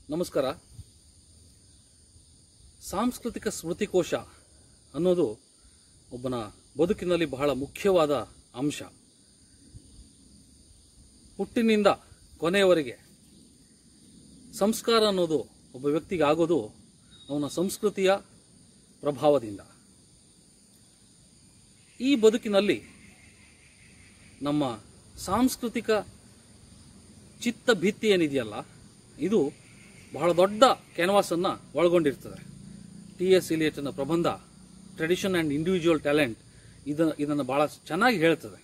ನಮಸ್ಕಾರ ಸಾಂಸ್ಕೃತಿಕ ಸ್ಮೃತಿಕೋಶ ಅನ್ನೋದು ಒಬ್ಬನ ಬದುಕಿನಲ್ಲಿ ಬಹಳ ಮುಖ್ಯವಾದ ಅಂಶ ಹುಟ್ಟಿನಿಂದ ಕೊನೆಯವರೆಗೆ ಸಂಸ್ಕಾರ ಅನ್ನೋದು ಒಬ್ಬ ವ್ಯಕ್ತಿಗೆ ಆಗೋದು ಅವನ ಸಂಸ್ಕೃತಿಯ ಪ್ರಭಾವದಿಂದ ಈ ಬದುಕಿನಲ್ಲಿ ನಮ್ಮ ಸಾಂಸ್ಕೃತಿಕ ಚಿತ್ತ ಭಿತ್ತಿ ಏನಿದೆಯಲ್ಲ ಇದು ಬಹಳ ದೊಡ್ಡ ಕ್ಯಾನ್ವಾಸನ್ನು ಒಳಗೊಂಡಿರ್ತದೆ ಟಿ ಎಸ್ ಇಲಿಯಟ್ನ ಪ್ರಬಂಧ ಟ್ರೆಡಿಷನ್ ಆ್ಯಂಡ್ ಇಂಡಿವಿಜುವಲ್ ಟ್ಯಾಲೆಂಟ್ ಇದನ್ನು ಇದನ್ನು ಬಹಳ ಚೆನ್ನಾಗಿ ಹೇಳ್ತದೆ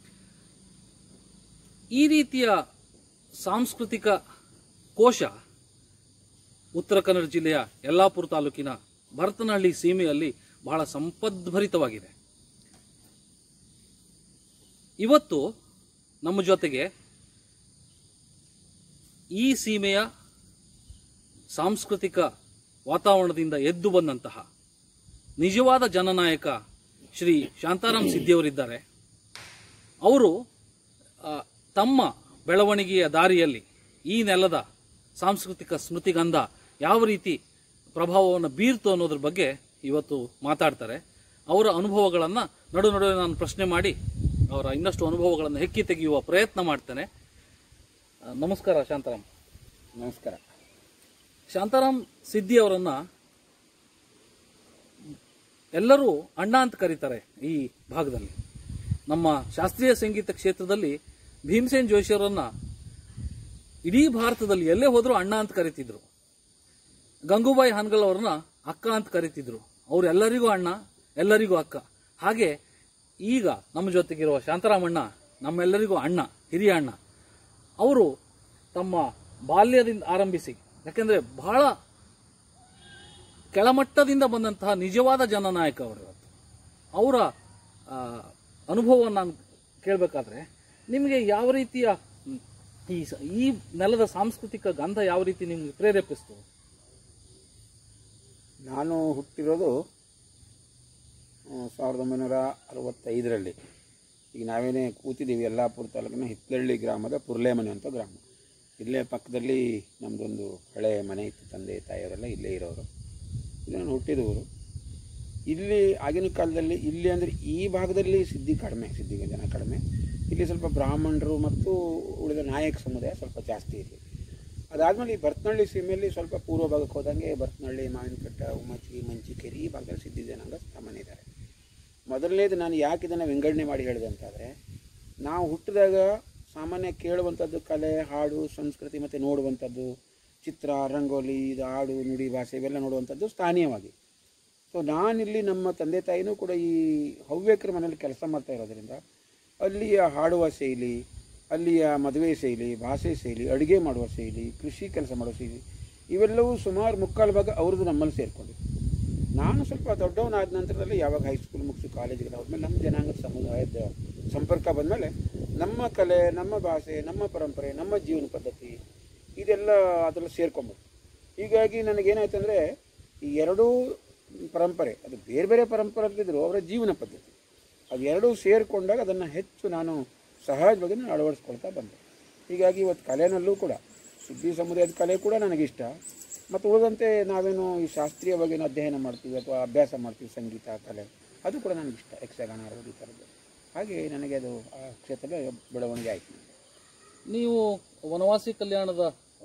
ಈ ರೀತಿಯ ಸಾಂಸ್ಕೃತಿಕ ಕೋಶ ಉತ್ತರ ಕನ್ನಡ ಜಿಲ್ಲೆಯ ಯಲ್ಲಾಪುರ ತಾಲೂಕಿನ ಭರತನಹಳ್ಳಿ ಸೀಮೆಯಲ್ಲಿ ಬಹಳ ಸಂಪದ್ಭರಿತವಾಗಿದೆ ಇವತ್ತು ನಮ್ಮ ಜೊತೆಗೆ ಈ ಸೀಮೆಯ ಸಾಂಸ್ಕೃತಿಕ ವಾತಾವರಣದಿಂದ ಎದ್ದು ಬಂದಂತಹ ನಿಜವಾದ ಜನನಾಯಕ ಶ್ರೀ ಶಾಂತಾರಾಮ್ ಸಿದ್ದಿಯವರಿದ್ದಾರೆ ಅವರು ಆ, ತಮ್ಮ ಬೆಳವಣಿಗೆಯ ದಾರಿಯಲ್ಲಿ ಈ ನೆಲದ ಸಾಂಸ್ಕೃತಿಕ ಸ್ಮೃತಿಗಂಧ ಯಾವ ರೀತಿ ಪ್ರಭಾವವನ್ನು ಬೀರ್ತು ಅನ್ನೋದ್ರ ಬಗ್ಗೆ ಇವತ್ತು ಮಾತಾಡ್ತಾರೆ ಅವರ ಅನುಭವಗಳನ್ನು ನಡು ನಡುವೆ ನಾನು ಪ್ರಶ್ನೆ ಮಾಡಿ ಅವರ ಇನ್ನಷ್ಟು ಅನುಭವಗಳನ್ನು ಹೆಕ್ಕಿ ತೆಗೆಯುವ ಪ್ರಯತ್ನ ಮಾಡ್ತೇನೆ ಆ, ನಮಸ್ಕಾರ ಶಾಂತಾರಾಮ್ ನಮಸ್ಕಾರ ಶಾಂತಾರಾಮ್ ಸಿದ್ದಿ ಅವರನ್ನ ಎಲ್ಲರೂ ಅಣ್ಣ ಅಂತ ಕರೀತಾರೆ ಈ ಭಾಗದಲ್ಲಿ ನಮ್ಮ ಶಾಸ್ತ್ರೀಯ ಸಂಗೀತ ಕ್ಷೇತ್ರದಲ್ಲಿ ಭೀಮಸೇನ್ ಜೋಶಿ ಅವರನ್ನ ಇಡೀ ಭಾರತದಲ್ಲಿ ಎಲ್ಲೇ ಹೋದರೂ ಅಣ್ಣ ಅಂತ ಕರಿತಿದ್ರು ಗಂಗೂಬಾಯಿ ಹಾನ್ಗಲ್ ಅವ್ರನ್ನ ಅಕ್ಕ ಅಂತ ಕರಿತಿದ್ರು ಅವ್ರು ಎಲ್ಲರಿಗೂ ಅಣ್ಣ ಎಲ್ಲರಿಗೂ ಅಕ್ಕ ಹಾಗೆ ಈಗ ನಮ್ಮ ಜೊತೆಗಿರುವ ಶಾಂತಾರಾಮಣ್ಣ ನಮ್ಮೆಲ್ಲರಿಗೂ ಅಣ್ಣ ಹಿರಿಯ ಅಣ್ಣ ಅವರು ತಮ್ಮ ಬಾಲ್ಯದಿಂದ ಆರಂಭಿಸಿ ಯಾಕೆಂದ್ರೆ ಬಹಳ ಕೆಳಮಟ್ಟದಿಂದ ಬಂದಂತಹ ನಿಜವಾದ ಜನನಾಯಕ ಅವರು ಇವತ್ತು ಅವರ ಆ, ಅನುಭವವನ್ನು ನಾನು ಕೇಳಬೇಕಾದ್ರೆ ನಿಮಗೆ ಯಾವ ರೀತಿಯ ಮ್, ಈ ಸ- ಈ ನೆಲದ ಸಾಂಸ್ಕೃತಿಕ ಗಂಧ ಯಾವ ರೀತಿ ನಿಮ್ಗೆ ಪ್ರೇರೇಪಿಸ್ತು ನಾನು ಹುಟ್ಟಿರೋದು ಆ, ಸಾವಿರದ ಒಂಬೈನೂರ ಅರವತ್ತೈದರಲ್ಲಿ ಈಗ ನಾವೇನೇ ಕೂತಿದ್ದೀವಿ ಯಲ್ಲಾಪುರ ತಾಲೂಕಿನ ಹಿತ್ತಲಳ್ಳಿ ಗ್ರಾಮದ ಪುರ್ಲೆಮನೆ ಅಂತ ಗ್ರಾಮ ಇಲ್ಲೇ ಪಕ್ಕದಲ್ಲಿ ನಮ್ಮದೊಂದು ಹಳೆ ಮನೆ ಇತ್ತು ತಂದೆ ತಾಯಿಯವರೆಲ್ಲ ಇಲ್ಲೇ ಇರೋರು ಇಲ್ಲಿ ನಾನು ಹುಟ್ಟಿದವರು ಇಲ್ಲಿ ಆಗಿನ ಕಾಲದಲ್ಲಿ ಇಲ್ಲಿ ಅಂದರೆ ಈ ಭಾಗದಲ್ಲಿ ಸಿದ್ಧಿ ಕಡಿಮೆ ಸಿದ್ಧಿಗೆ ಜನ ಕಡಿಮೆ ಇಲ್ಲಿ ಸ್ವಲ್ಪ ಬ್ರಾಹ್ಮಣರು ಮತ್ತು ಉಳಿದ ನಾಯಕ ಸಮುದಾಯ ಸ್ವಲ್ಪ ಜಾಸ್ತಿ ಇಲ್ಲಿ ಅದಾದಮೇಲೆ ಈ ಭರತನಹಳ್ಳಿ ಸೀಮೆಯಲ್ಲಿ ಸ್ವಲ್ಪ ಪೂರ್ವ ಭಾಗಕ್ಕೆ ಹೋದಂಗೆ ಭರತನಹಳ್ಳಿ ಮಾವಿನಕಟ್ಟ ಉಮ್ಮಚ್ಚಿ ಮಂಚಿಕೇರಿ ಈ ಭಾಗದಲ್ಲಿ ಸಿದ್ಧಿ ಜನಾಂಗ ಸಾಮಾನ್ಯ ಇದ್ದಾರೆ ಮೊದಲನೇದು ನಾನು ಯಾಕೆ ಇದನ್ನು ವಿಂಗಡಣೆ ಮಾಡಿ ಹೇಳಿದೆ ಅಂತಾದರೆ ನಾವು ಹುಟ್ಟಿದಾಗ ಸಾಮಾನ್ಯ ಕೇಳುವಂಥದ್ದು ಕಲೆ ಹಾಡು ಸಂಸ್ಕೃತಿ ಮತ್ತು ನೋಡುವಂಥದ್ದು ಚಿತ್ರ ರಂಗೋಲಿ ಇದು ಹಾಡು ನುಡಿ ಭಾಷೆ ಇವೆಲ್ಲ ನೋಡುವಂಥದ್ದು ಸ್ಥಾನೀಯವಾಗಿ ಸೊ ನಾನಿಲ್ಲಿ ನಮ್ಮ ತಂದೆ ತಾಯಿನೂ ಕೂಡ ಈ ಹವ್ಯಕರ ಮನೇಲಿ ಕೆಲಸ ಮಾಡ್ತಾ ಇರೋದ್ರಿಂದ ಅಲ್ಲಿಯ ಹಾಡುವ ಶೈಲಿ ಅಲ್ಲಿಯ ಮದುವೆ ಶೈಲಿ ಭಾಷೆ ಶೈಲಿ ಅಡುಗೆ ಮಾಡುವ ಶೈಲಿ ಕೃಷಿ ಕೆಲಸ ಮಾಡುವ ಶೈಲಿ ಇವೆಲ್ಲವೂ ಸುಮಾರು ಮುಕ್ಕಾಲು ಭಾಗ ಅವ್ರದ್ದು ನಮ್ಮಲ್ಲಿ ಸೇರಿಕೊಂಡಿದೆ ನಾನು ಸ್ವಲ್ಪ ದೊಡ್ಡವನಾದ ನಂತರದಲ್ಲಿ ಯಾವಾಗ ಹೈಸ್ಕೂಲ್ ಮುಗಿಸಿ ಕಾಲೇಜಿಗೆ ಹೋದ್ಮೇಲೆ ನಮ್ಮ ಜನಾಂಗದ ಸಮುದಾಯದ ಸಂಪರ್ಕ ಬಂದಮೇಲೆ ನಮ್ಮ ಕಲೆ ನಮ್ಮ ಭಾಷೆ ನಮ್ಮ ಪರಂಪರೆ ನಮ್ಮ ಜೀವನ ಪದ್ಧತಿ ಇದೆಲ್ಲ ಅದರಲ್ಲಿ ಸೇರ್ಕೊಂಬಿಟ್ಟು ಹೀಗಾಗಿ ನನಗೇನಾಯ್ತು ಅಂದರೆ ಈ ಎರಡೂ ಪರಂಪರೆ ಅದು ಬೇರೆ ಬೇರೆ ಪರಂಪರೆ ಇದ್ದರೂ ಅವರ ಜೀವನ ಪದ್ಧತಿ ಅವೆರಡೂ ಸೇರಿಕೊಂಡಾಗ ಅದನ್ನು ಹೆಚ್ಚು ನಾನು ಸಹಜವಾಗಿ ನಾನು ಅಳವಡಿಸ್ಕೊಳ್ತಾ ಬಂದೆ ಹೀಗಾಗಿ ಇವತ್ತು ಕಲೆನಲ್ಲೂ ಕೂಡ ಸುದ್ದಿ ಸಮುದಾಯದ ಕಲೆ ಕೂಡ ನನಗಿಷ್ಟ ಮತ್ತು ಉಳಿದಂತೆ ನಾವೇನು ಈ ಶಾಸ್ತ್ರೀಯವಾಗಿ ಏನು ಅಧ್ಯಯನ ಮಾಡ್ತೀವಿ ಅಥವಾ ಅಭ್ಯಾಸ ಮಾಡ್ತೀವಿ ಸಂಗೀತ ಕಲೆ ಅದು ಕೂಡ ನನಗಿಷ್ಟ ಯಕ್ಷಗಾನ ಇರ್ಬೋದು ಈ ಥರದ್ದು ಹಾಗೆ ನನಗೆ ಅದು ಆ ಕ್ಷೇತ್ರದ ಬೆಳವಣಿಗೆ ಆಯಿತು ನೀವು ವನವಾಸಿ ಕಲ್ಯಾಣದ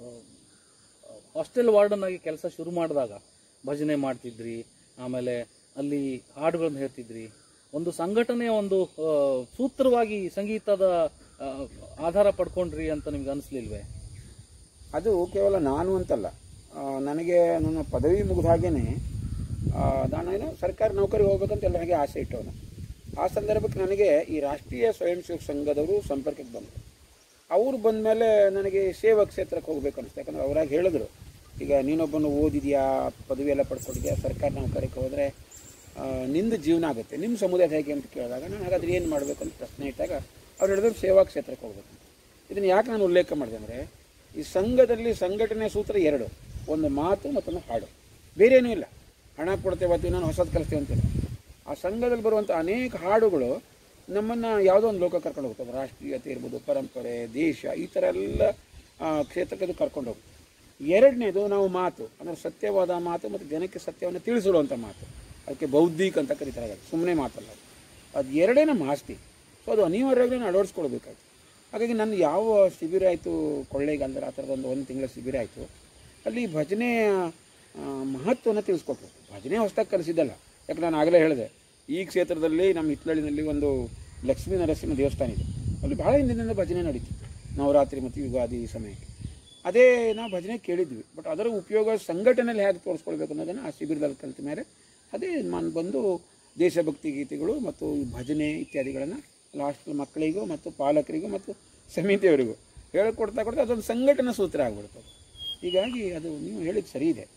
ಹಾಸ್ಟೆಲ್ ವಾರ್ಡನ್ ಆಗಿ ಕೆಲಸ ಶುರು ಮಾಡಿದಾಗ ಭಜನೆ ಮಾಡ್ತಿದ್ರಿ ಆಮೇಲೆ ಅಲ್ಲಿ ಹಾಡುಗಳನ್ನು ಹೇಳ್ತಿದ್ರಿ ಒಂದು ಸಂಘಟನೆಯ ಒಂದು ಆ, ಸೂತ್ರವಾಗಿ ಸಂಗೀತದ ಆ, ಆಧಾರ ಪಡ್ಕೊಂಡ್ರಿ ಅಂತ ನಿಮ್ಗೆ ಅನಿಸ್ಲಿಲ್ವೇ ಅದು ಕೇವಲ ನಾನು ಅಂತಲ್ಲ ಆ, ನನಗೆ ನನ್ನ ಪದವಿ ಮುಗಿದ ಹಾಗೇನೆ ಆ, ನಾನೇನು ಸರ್ಕಾರಿ ನೌಕರಿ ಹೋಗ್ಬೇಕಂತ ಎಲ್ಲರಿಗೆ ಆಸೆ ಇಟ್ಟವನು ಆ ಸಂದರ್ಭಕ್ಕೆ ನನಗೆ ಈ ರಾಷ್ಟ್ರೀಯ ಸ್ವಯಂ ಸೇವಕ ಸಂಘದವರು ಸಂಪರ್ಕಕ್ಕೆ ಬಂದರು ಅವ್ರು ಬಂದ ಮೇಲೆ ನನಗೆ ಸೇವಾ ಕ್ಷೇತ್ರಕ್ಕೆ ಹೋಗ್ಬೇಕು ಅನಿಸ್ತು ಯಾಕಂದ್ರೆ ಅವರಾಗ ಹೇಳಿದ್ರು ಈಗ ನೀನೊಬ್ಬನು ಓದಿದ್ಯಾ ಪದವಿ ಎಲ್ಲ ಪಡ್ಕೊಂಡಿದ್ಯಾ ಸರ್ಕಾರಿ ನೌಕರಿಗೆ ಹೋದರೆ ನಿಂದು ಜೀವನ ಆಗುತ್ತೆ ನಿಮ್ಮ ಸಮುದಾಯ ಹೇಗೆ ಅಂತ ಕೇಳಿದಾಗ ನಾನು ಹಾಗಾದ್ರೆ ಏನು ಮಾಡಬೇಕು ಅಂತ ಪ್ರಶ್ನೆ ಇಟ್ಟಾಗ ಅವ್ರು ಹೇಳಿದ್ರು ಸೇವಾ ಕ್ಷೇತ್ರಕ್ಕೆ ಹೋಗ್ಬೇಕು ಅಂತ. ಇದನ್ನು ಯಾಕೆ ನಾನು ಉಲ್ಲೇಖ ಮಾಡಿದೆ ಅಂದರೆ ಈ ಸಂಘದಲ್ಲಿ ಸಂಘಟನೆ ಸೂತ್ರ ಎರಡು ಒಂದು ಮಾತು ಮತ್ತೊಂದು ಹಾಡು ಬೇರೇನೂ ಇಲ್ಲ ಹಣ ಕೊಡ್ತೇವೆ ಅಥವಾ ನಾನು ಹೊಸದು ಕಲಿಸ್ತೇವೆ ಅಂತಿಲ್ಲ ಆ ಸಂಘದಲ್ಲಿ ಬರುವಂಥ ಅನೇಕ ಹಾಡುಗಳು ನಮ್ಮನ್ನು ಯಾವುದೋ ಒಂದು ಲೋಕ ಕರ್ಕೊಂಡು ಹೋಗ್ತದೆ ರಾಷ್ಟ್ರೀಯತೆ ಇರ್ಬೋದು ಪರಂಪರೆ ದೇಶ ಈ ಥರ ಎಲ್ಲ ಆ, ಕ್ಷೇತ್ರಕ್ಕೆ ಅದು ಕರ್ಕೊಂಡು ಹೋಗುತ್ತೆ ಎರಡನೇದು ನಾವು ಮಾತು ಅಂದರೆ ಸತ್ಯವಾದ ಮಾತು ಮತ್ತು ಜನಕ್ಕೆ ಸತ್ಯವನ್ನು ತಿಳಿಸಿಡುವಂಥ ಮಾತು ಅದಕ್ಕೆ ಬೌದ್ಧಿಕ ಅಂತ ಕರೀತಾರೆ ಸುಮ್ಮನೆ ಮಾತಲ್ಲ ಅದು. ಅದು ಎರಡೇ ನಮ್ಮ ಆಸ್ತಿ ಸೊ ಅದು ಅನಿವಾರ್ಯವಾಗಿ ನಾನು ಅಳವಡಿಸ್ಕೊಳ್ಬೇಕಾಯ್ತು ಹಾಗಾಗಿ ನನ್ನ ಯಾವ ಶಿಬಿರ ಆಯಿತು ಕೊಳ್ಳೇಗಾಲದಲ್ಲಿ ಆ ಥರದೊಂದು ಒಂದು ತಿಂಗಳ ಶಿಬಿರ ಆಯಿತು ಅಲ್ಲಿ ಭಜನೆಯ ಆ, ಮಹತ್ವವನ್ನು ತಿಳಿಸ್ಕೊಟ್ರು ಭಜನೆ ಹೊಸದಾಗಿ ಕಲಿಸಿದ್ದಲ್ಲ ಯಾಕೆ ನಾನು ಆಗಲೇ ಹೇಳಿದೆ ಈ ಕ್ಷೇತ್ರದಲ್ಲಿ ನಮ್ಮ ಹಿತ್ಲಳ್ಳಿನಲ್ಲಿ ಒಂದು ಲಕ್ಷ್ಮೀ ನರಸಿಂಹ ದೇವಸ್ಥಾನ ಇದೆ ಅಲ್ಲಿ ಭಾಳ ಹಿಂದಿನಿಂದ ಭಜನೆ ನಡೀತಿತ್ತು ನವರಾತ್ರಿ ಮತ್ತು ಯುಗಾದಿ ಸಮಯಕ್ಕೆ ಅದೇ ನಾವು ಭಜನೆ ಕೇಳಿದ್ವಿ ಬಟ್ ಅದರ ಉಪಯೋಗ ಸಂಘಟನೆಯಲ್ಲಿ ಹೇಗೆ ತೋರಿಸ್ಕೊಳ್ಬೇಕು ಅನ್ನೋದನ್ನು ಆ ಶಿಬಿರದಲ್ಲಿ ಕಲಿತ ಮೇಲೆ ಅದೇ ನಾನು ಬಂದು ದೇಶಭಕ್ತಿ ಗೀತೆಗಳು ಮತ್ತು ಈ ಭಜನೆ ಇತ್ಯಾದಿಗಳನ್ನು ಲಾಸ್ಟ್ ಮಕ್ಕಳಿಗೂ ಮತ್ತು ಪಾಲಕರಿಗೂ ಮತ್ತು ಸಮಿತಿಯವರಿಗೂ ಹೇಳಿಕೊಡ್ತಾ ಕೊಡ್ತಾ ಅದೊಂದು ಸಂಘಟನಾ ಸೂತ್ರ ಆಗ್ಬಿಡ್ತದೆ ಹೀಗಾಗಿ ಅದು ನೀವು ಹೇಳಿದ್ದು ಸರಿ ಇದೆ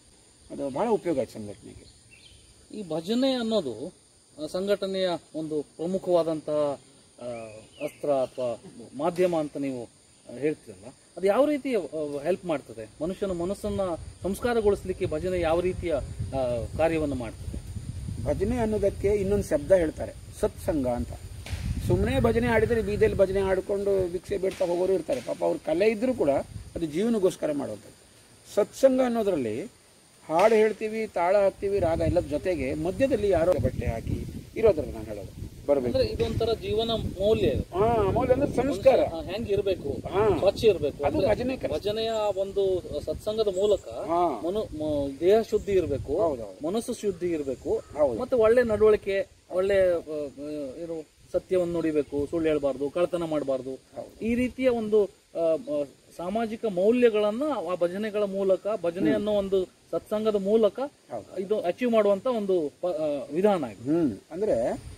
ಅದು ಭಾಳ ಉಪಯೋಗ ಆಯ್ತು ಸಂಘಟನೆಗೆ ಈ ಭಜನೆ ಅನ್ನೋದು ಆ, ಸಂಘಟನೆಯ ಒಂದು ಪ್ರಮುಖವಾದಂತಹ ಆ, ಅಸ್ತ್ರ ಅಥವಾ ಮಾಧ್ಯಮ ಅಂತ ನೀವು ಆ, ಹೇಳ್ತೀರಲ್ಲ ಅದು ಯಾವ ರೀತಿ ಹೆಲ್ಪ್ ಮಾಡ್ತದೆ ಮನುಷ್ಯನ ಮನಸ್ಸನ್ನ ಸಂಸ್ಕಾರಗೊಳಿಸಲಿಕ್ಕೆ ಭಜನೆ ಯಾವ ರೀತಿಯ ಆ, ಕಾರ್ಯವನ್ನು ಮಾಡ್ತದೆ ಭಜನೆ ಅನ್ನೋದಕ್ಕೆ ಇನ್ನೊಂದು ಶಬ್ದ ಹೇಳ್ತಾರೆ ಸತ್ಸಂಗ ಅಂತ ಸುಮ್ಮನೆ ಭಜನೆ ಹಾಡಿದರೆ ಬೀದಿಯಲ್ಲಿ ಭಜನೆ ಹಾಡಿಕೊಂಡು ಭಿಕ್ಷೆ ಬೇಡ್ತಾ ಹೋಗೋರು ಇರ್ತಾರೆ ಪಾಪ ಅವ್ರ ಕಲೆ ಇದ್ದರೂ ಕೂಡ ಅದು ಜೀವನಗೋಸ್ಕರ ಮಾಡೋದು ಸತ್ಸಂಗ ಅನ್ನೋದರಲ್ಲಿ ಹಾಡು ಹೇಳ್ತೀವಿ ತಾಳ ಹಾಕ್ತೀವಿ ರಾಗ ಎಲ್ಲದ ಜೊತೆಗೆ ಮಧ್ಯದಲ್ಲಿ ಯಾರೋ ಬಟ್ಟೆ ಹಾಕಿ ಇರೋದ್ರಲ್ಲಿ ನಾನು ಹೇಳೋದು ಬರಬೇಕು ಅಂದ್ರೆ ಇದೊಂಥರ ಜೀವನ ಮೌಲ್ಯ ಇದು. ಹಾ ಅಮೂಲ್ಯ ಅಂದ್ರೆ ಸಂಸ್ಕಾರ ಆ, ಹೆಂಗ್ ಇರ್ಬೇಕು ಹಾ ಸ್ವಚ್ಛ ಇರ್ಬೇಕು ಅದು ಅಂದ್ರೆ ಭಜನೆ ಕೆಲಸ ಭಜನೆಯ ಒಂದು ಸತ್ಸಂಗದ ಮೂಲಕ ಹಾ ಮನು ಮ- ದೇಹ ಶುದ್ಧಿ ಇರಬೇಕು ಹೌದೌದು ಮನಸ್ಸು ಶುದ್ಧಿ ಇರಬೇಕು ಹೌದು ಮತ್ತೆ ಒಳ್ಳೆ ನಡವಳಿಕೆ ಒಳ್ಳೆ ಆ, ಆ, ಏನು ಸತ್ಯವನ್ನು ನುಡಿಬೇಕು ಸುಳ್ಳು ಹೇಳ್ಬಾರ್ದು ಕಳ್ತನ ಮಾಡಬಾರ್ದು ಹೌದು. ಈ ರೀತಿಯ ಒಂದು ಆ, ಆ, ಸಾಮಾಜಿಕ ಮೌಲ್ಯಗಳನ್ನ ಆ ಭಜನೆಗಳ ಮೂಲಕ ಭಜನೆ ಅನ್ನೋ ಒಂದು ಸತ್ಸಂಗದ ಮೂಲಕ ಹೌದು. ಇದು ಅಚೀವ್ ಮಾಡುವಂತ ಒಂದು ಪ- ಆ, ವಿಧಾನ ಆಗಿದೆ ಹ್ಮ್ ಅಂದ್ರೆ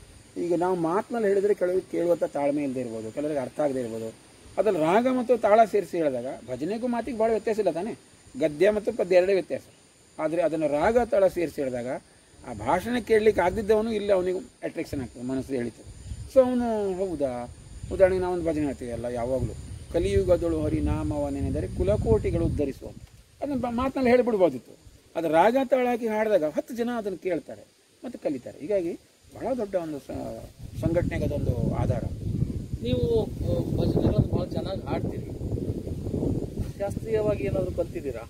ಈಗ ನಾವು ಮಾತಿನಲ್ಲಿ ಹೇಳಿದ್ರೆ ಕೆಲವರಿಗೆ ಕೇಳುವಂಥ ತಾಳ್ಮೆ ಇಲ್ಲದೆ ಇರ್ಬೋದು ಕೆಲವರಿಗೆ ಅರ್ಥ ಆಗದೆ ಇರ್ಬೋದು ಅದ್ರಲ್ಲಿ ರಾಗ ಮತ್ತು ತಾಳ ಸೇರಿಸಿ ಹೇಳಿದಾಗ ಭಜನೆಗೂ ಮಾತಿಗೆ ಭಾಳ ವ್ಯತ್ಯಾಸ ಇಲ್ಲ ತಾನೆ ಗದ್ಯ ಮತ್ತು ಪದ್ಯ ಎರಡೇ ವ್ಯತ್ಯಾಸ ಆದರೆ ಅದನ್ನು ರಾಗ ತಾಳ ಸೇರಿಸಿ ಹೇಳಿದಾಗ ಆ ಭಾಷಣ ಕೇಳಲಿಕ್ಕೆ ಆಗದಿದ್ದವನು ಇಲ್ಲಿ ಅವನಿಗೆ ಅಟ್ರಾಕ್ಷನ್ ಆಗ್ತದೆ ಮನಸ್ಸು ಹೇಳಿತು ಸೊ ಅವನು ಹೌದಾ ಉದಾಹರಣೆಗೆ ನಾವೊಂದು ಭಜನೆ ಹೇಳ್ತೀವಲ್ಲ ಯಾವಾಗಲೂ ಕಲಿಯುಗದಳು ಹರಿ ನಾಮವನೆನೆಂದರೆ ಕುಲಕೋಟಿಗಳು ಉದ್ಧರಿಸುವಂತ ಅದನ್ನು ಬ- ಮಾತಿನಲ್ಲಿ ಹೇಳಿಬಿಡ್ಬೋದಿತ್ತು ಅದು ರಾಗ ತಾಳ ಹಾಕಿ ಹಾಡಿದಾಗ ಹತ್ತು ಜನ ಅದನ್ನು ಕೇಳ್ತಾರೆ ಮತ್ತು ಕಲಿತಾರೆ ಹೀಗಾಗಿ ಬಹಳ ದೊಡ್ಡ ಒಂದು ಸ- ಸಂಘಟನೆಗೆ ಅದೊಂದು ಆಧಾರ ನೀವು ಆ, ಭಜನೆಗಳನ್ನು ಬಹಳ ಚೆನ್ನಾಗಿ ಹಾಡ್ತೀರಿ ಶಾಸ್ತ್ರೀಯವಾಗಿ ಏನಾದ್ರು ಕಲ್ತಿದ್ದೀರಾ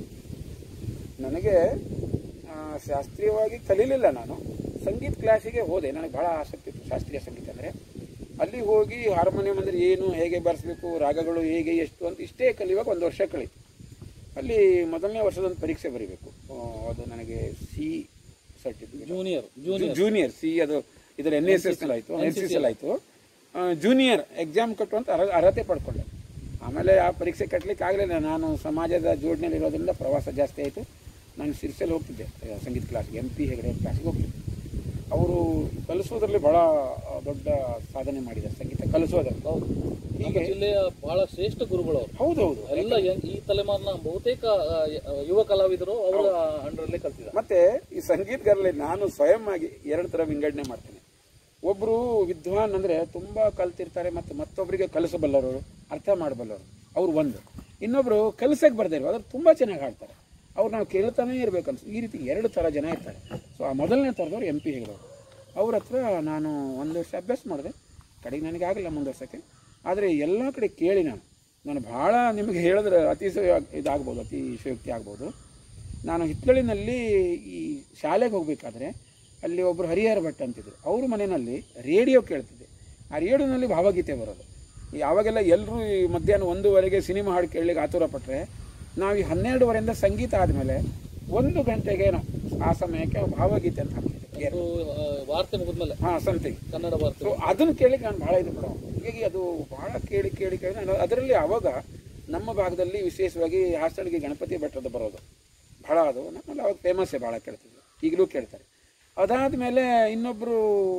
ನನಗೆ ಆ, ಶಾಸ್ತ್ರೀಯವಾಗಿ ಕಲೀಲಿಲ್ಲ ನಾನು ಸಂಗೀತ ಕ್ಲಾಸಿಗೆ ಹೋದೆ ನನಗೆ ಬಹಳ ಆಸಕ್ತಿ ಇತ್ತು ಶಾಸ್ತ್ರೀಯ ಸಂಗೀತ ಅಂದರೆ ಅಲ್ಲಿ ಹೋಗಿ ಹಾರ್ಮೋನಿಯಂ ಅಂದರೆ ಏನು ಹೇಗೆ ಬಾರಿಸ್ಬೇಕು ರಾಗಗಳು ಹೇಗೆ ಎಷ್ಟು ಅಂತ ಇಷ್ಟೇ ಕಲಿಯುವಾಗ ಒಂದು ವರ್ಷ ಕಳೀತು ಅಲ್ಲಿ ಮೊದಲನೇ ವರ್ಷದೊಂದು ಪರೀಕ್ಷೆ ಬರೀಬೇಕು ಆ, ಅದು ನನಗೆ C certificate junior junior junior C ಅದು ಇದರ ಎನ್ ಎಸ್ ಎಸ್ ಆಯಿತು ಎನ್ ಸಿ ಎಲ್ ಆಯಿತು ಜೂನಿಯರ್ ಎಕ್ಸಾಮ್ ಕಟ್ಟುವಂತ ಅರ್ಹ- ಅರ್ಹತೆ ಪಡ್ಕೊಂಡೆ ಆಮೇಲೆ ಆ ಪರೀಕ್ಷೆ ಕಟ್ಟಲಿಕ್ಕೆ ಆಗಲಿಲ್ಲ ನಾನು ಸಮಾಜದ ಜೋಡಣೆಯಲ್ಲಿ ಇರೋದ್ರಿಂದ ಪ್ರವಾಸ ಜಾಸ್ತಿ ಆಯಿತು ನಾನು ಶಿರ್ಸೆಲ್ ಹೋಗ್ತಿದ್ದೆ ಆ, ಸಂಗೀತ ಕ್ಲಾಸ್ಗೆ ಎಂ ಪಿ ಹೆಗಡೆ ಕ್ಲಾಸ್ಗೆ ಹೋಗ್ತಿದ್ದೆ ಅವರು ಕಲಿಸೋದ್ರಲ್ಲಿ ಬಹಳ ಆ, ದೊಡ್ಡ ಸಾಧನೆ ಮಾಡಿದ್ದಾರೆ ಸಂಗೀತ ಕಲಿಸೋದ್ರಲ್ಲಿ ಹೌದು ನಮ್ಮ ಹೀಗೆ ಜಿಲ್ಲೆಯ ಬಹಳ ಶ್ರೇಷ್ಠ ಗುರುಗಳವರು ಹೌದೌದು ಎಲ್ಲ ಯಂಗ್- ಈ ತಲೆಮಾರಿನ ಬಹುತೇಕ ಆ, ಯುವ ಕಲಾವಿದರು ಅವರ ಅಂಡರಲ್ಲೇ ಕಲ್ತಿದ್ದಾರೆ ಮತ್ತೆ ಈ ಸಂಗೀತಗಾರರಲ್ಲಿ ನಾನು ಸ್ವಯಂ ಆಗಿ ಎರಡು ಥರ ವಿಂಗಡಣೆ ಮಾಡ್ತೇನೆ ಒಬ್ಬರು ವಿದ್ವಾನ್ ಅಂದರೆ ತುಂಬ ಕಲ್ತಿರ್ತಾರೆ ಮತ್ತು ಮತ್ತೊಬ್ಬರಿಗೆ ಕಲಿಸಬಲ್ಲವರು ಅರ್ಥ ಮಾಡಬಲ್ಲವರು ಅವ್ರು ಒಂದು ಇನ್ನೊಬ್ಬರು ಕಲಿಸಕ್ಕೆ ಬರ್ದೇ ಇರೋ ಅದ್ರ ತುಂಬ ಚೆನ್ನಾಗಿ ಹಾಡ್ತಾರೆ ಅವ್ರು ನಾವು ಕೇಳ್ತಾನೇ ಇರ್ಬೇಕು ಅನ್ಸ ಈ ರೀತಿ ಎರಡು ಥರ ಜನ ಇರ್ತಾರೆ ಸೊ ಆ ಮೊದಲನೇ ಥರದವ್ರು ಎಂ ಪಿ ಹೆಗಡವರು ಅವ್ರ ಹತ್ರ ನಾನು ಒಂದು ವರ್ಷ ಅಭ್ಯಾಸ ಮಾಡಿದೆ ಕಡೆಗೆ ನನಗಾಗಲ್ಲ ಮುಂದುವರ್ಸೋಕ್ಕೆ ಆದರೆ ಎಲ್ಲ ಕಡೆ ಕೇಳಿ ನಾನು ನಾನು ಭಾಳ ನಿಮಗೆ ಹೇಳಿದ್ರೆ ಅತಿಶಯ ಇದಾಗ್ಬೋದು ಅತಿಶಯೋಕ್ತಿ ಆಗ್ಬೋದು ನಾನು ಹಿತ್ತಳಿನಲ್ಲಿ ಈ ಶಾಲೆಗೆ ಹೋಗಬೇಕಾದ್ರೆ ಅಲ್ಲಿ ಒಬ್ಬರು ಹರಿಹರ ಭಟ್ ಅಂತಿದ್ರು ಅವ್ರ ಮನೆಯಲ್ಲಿ ರೇಡಿಯೋ ಕೇಳ್ತಿದ್ದೆ ಆ ರೇಡಿಯೋನಲ್ಲಿ ಭಾವಗೀತೆ ಬರೋದು ಯಾವಾಗೆಲ್ಲ ಎಲ್ಲರೂ ಈ ಮಧ್ಯಾಹ್ನ ಒಂದೂವರೆಗೆ ಸಿನಿಮಾ ಹಾಡು ಕೇಳಲಿಕ್ಕೆ ಆತುರ ಪಟ್ಟರೆ ನಾವು ಈ ಹನ್ನೆರಡುವರೆಯಿಂದ ಸಂಗೀತ ಆದಮೇಲೆ ಒಂದು ಗಂಟೆಗೇನೋ ಆ ಸಮಯಕ್ಕೆ ಭಾವಗೀತೆ ಅಂತ ಹಾಕ್ತಿದ್ದೆ ಅದು, ಆ, ವಾರ್ತೆ ಮುಗಿದ್ಮೇಲೆ ಹಾಂ ಸಮಥಿಂಗ್ ಕನ್ನಡ ವಾರ್ತೆ ಸೊ ಅದನ್ನು ಕೇಳಿಕ್ಕೆ ನಾನು ಭಾಳ ಇದು ಪಡೋ ಹೀಗಾಗಿ ಅದು ಭಾಳ ಕೇಳಿ ಕೇಳಿ ಕೇಳಿ ನಾನು ಅದರಲ್ಲಿ ಅವಾಗ ನಮ್ಮ ಭಾಗದಲ್ಲಿ ವಿಶೇಷವಾಗಿ ಹಾಸಳಿಗೆ ಗಣಪತಿ ಭಟ್ಟದ ಬರೋದು ಭಾಳ ಅದು ನಮ್ಮಲ್ಲಿ ಅವಾಗ ಫೇಮಸ್ಸೇ ಭಾಳ ಕೇಳ್ತಿದ್ವಿ ಈಗಲೂ ಕೇಳ್ತಾರೆ ಅದಾದಮೇಲೆ ಇನ್ನೊಬ್ಬರು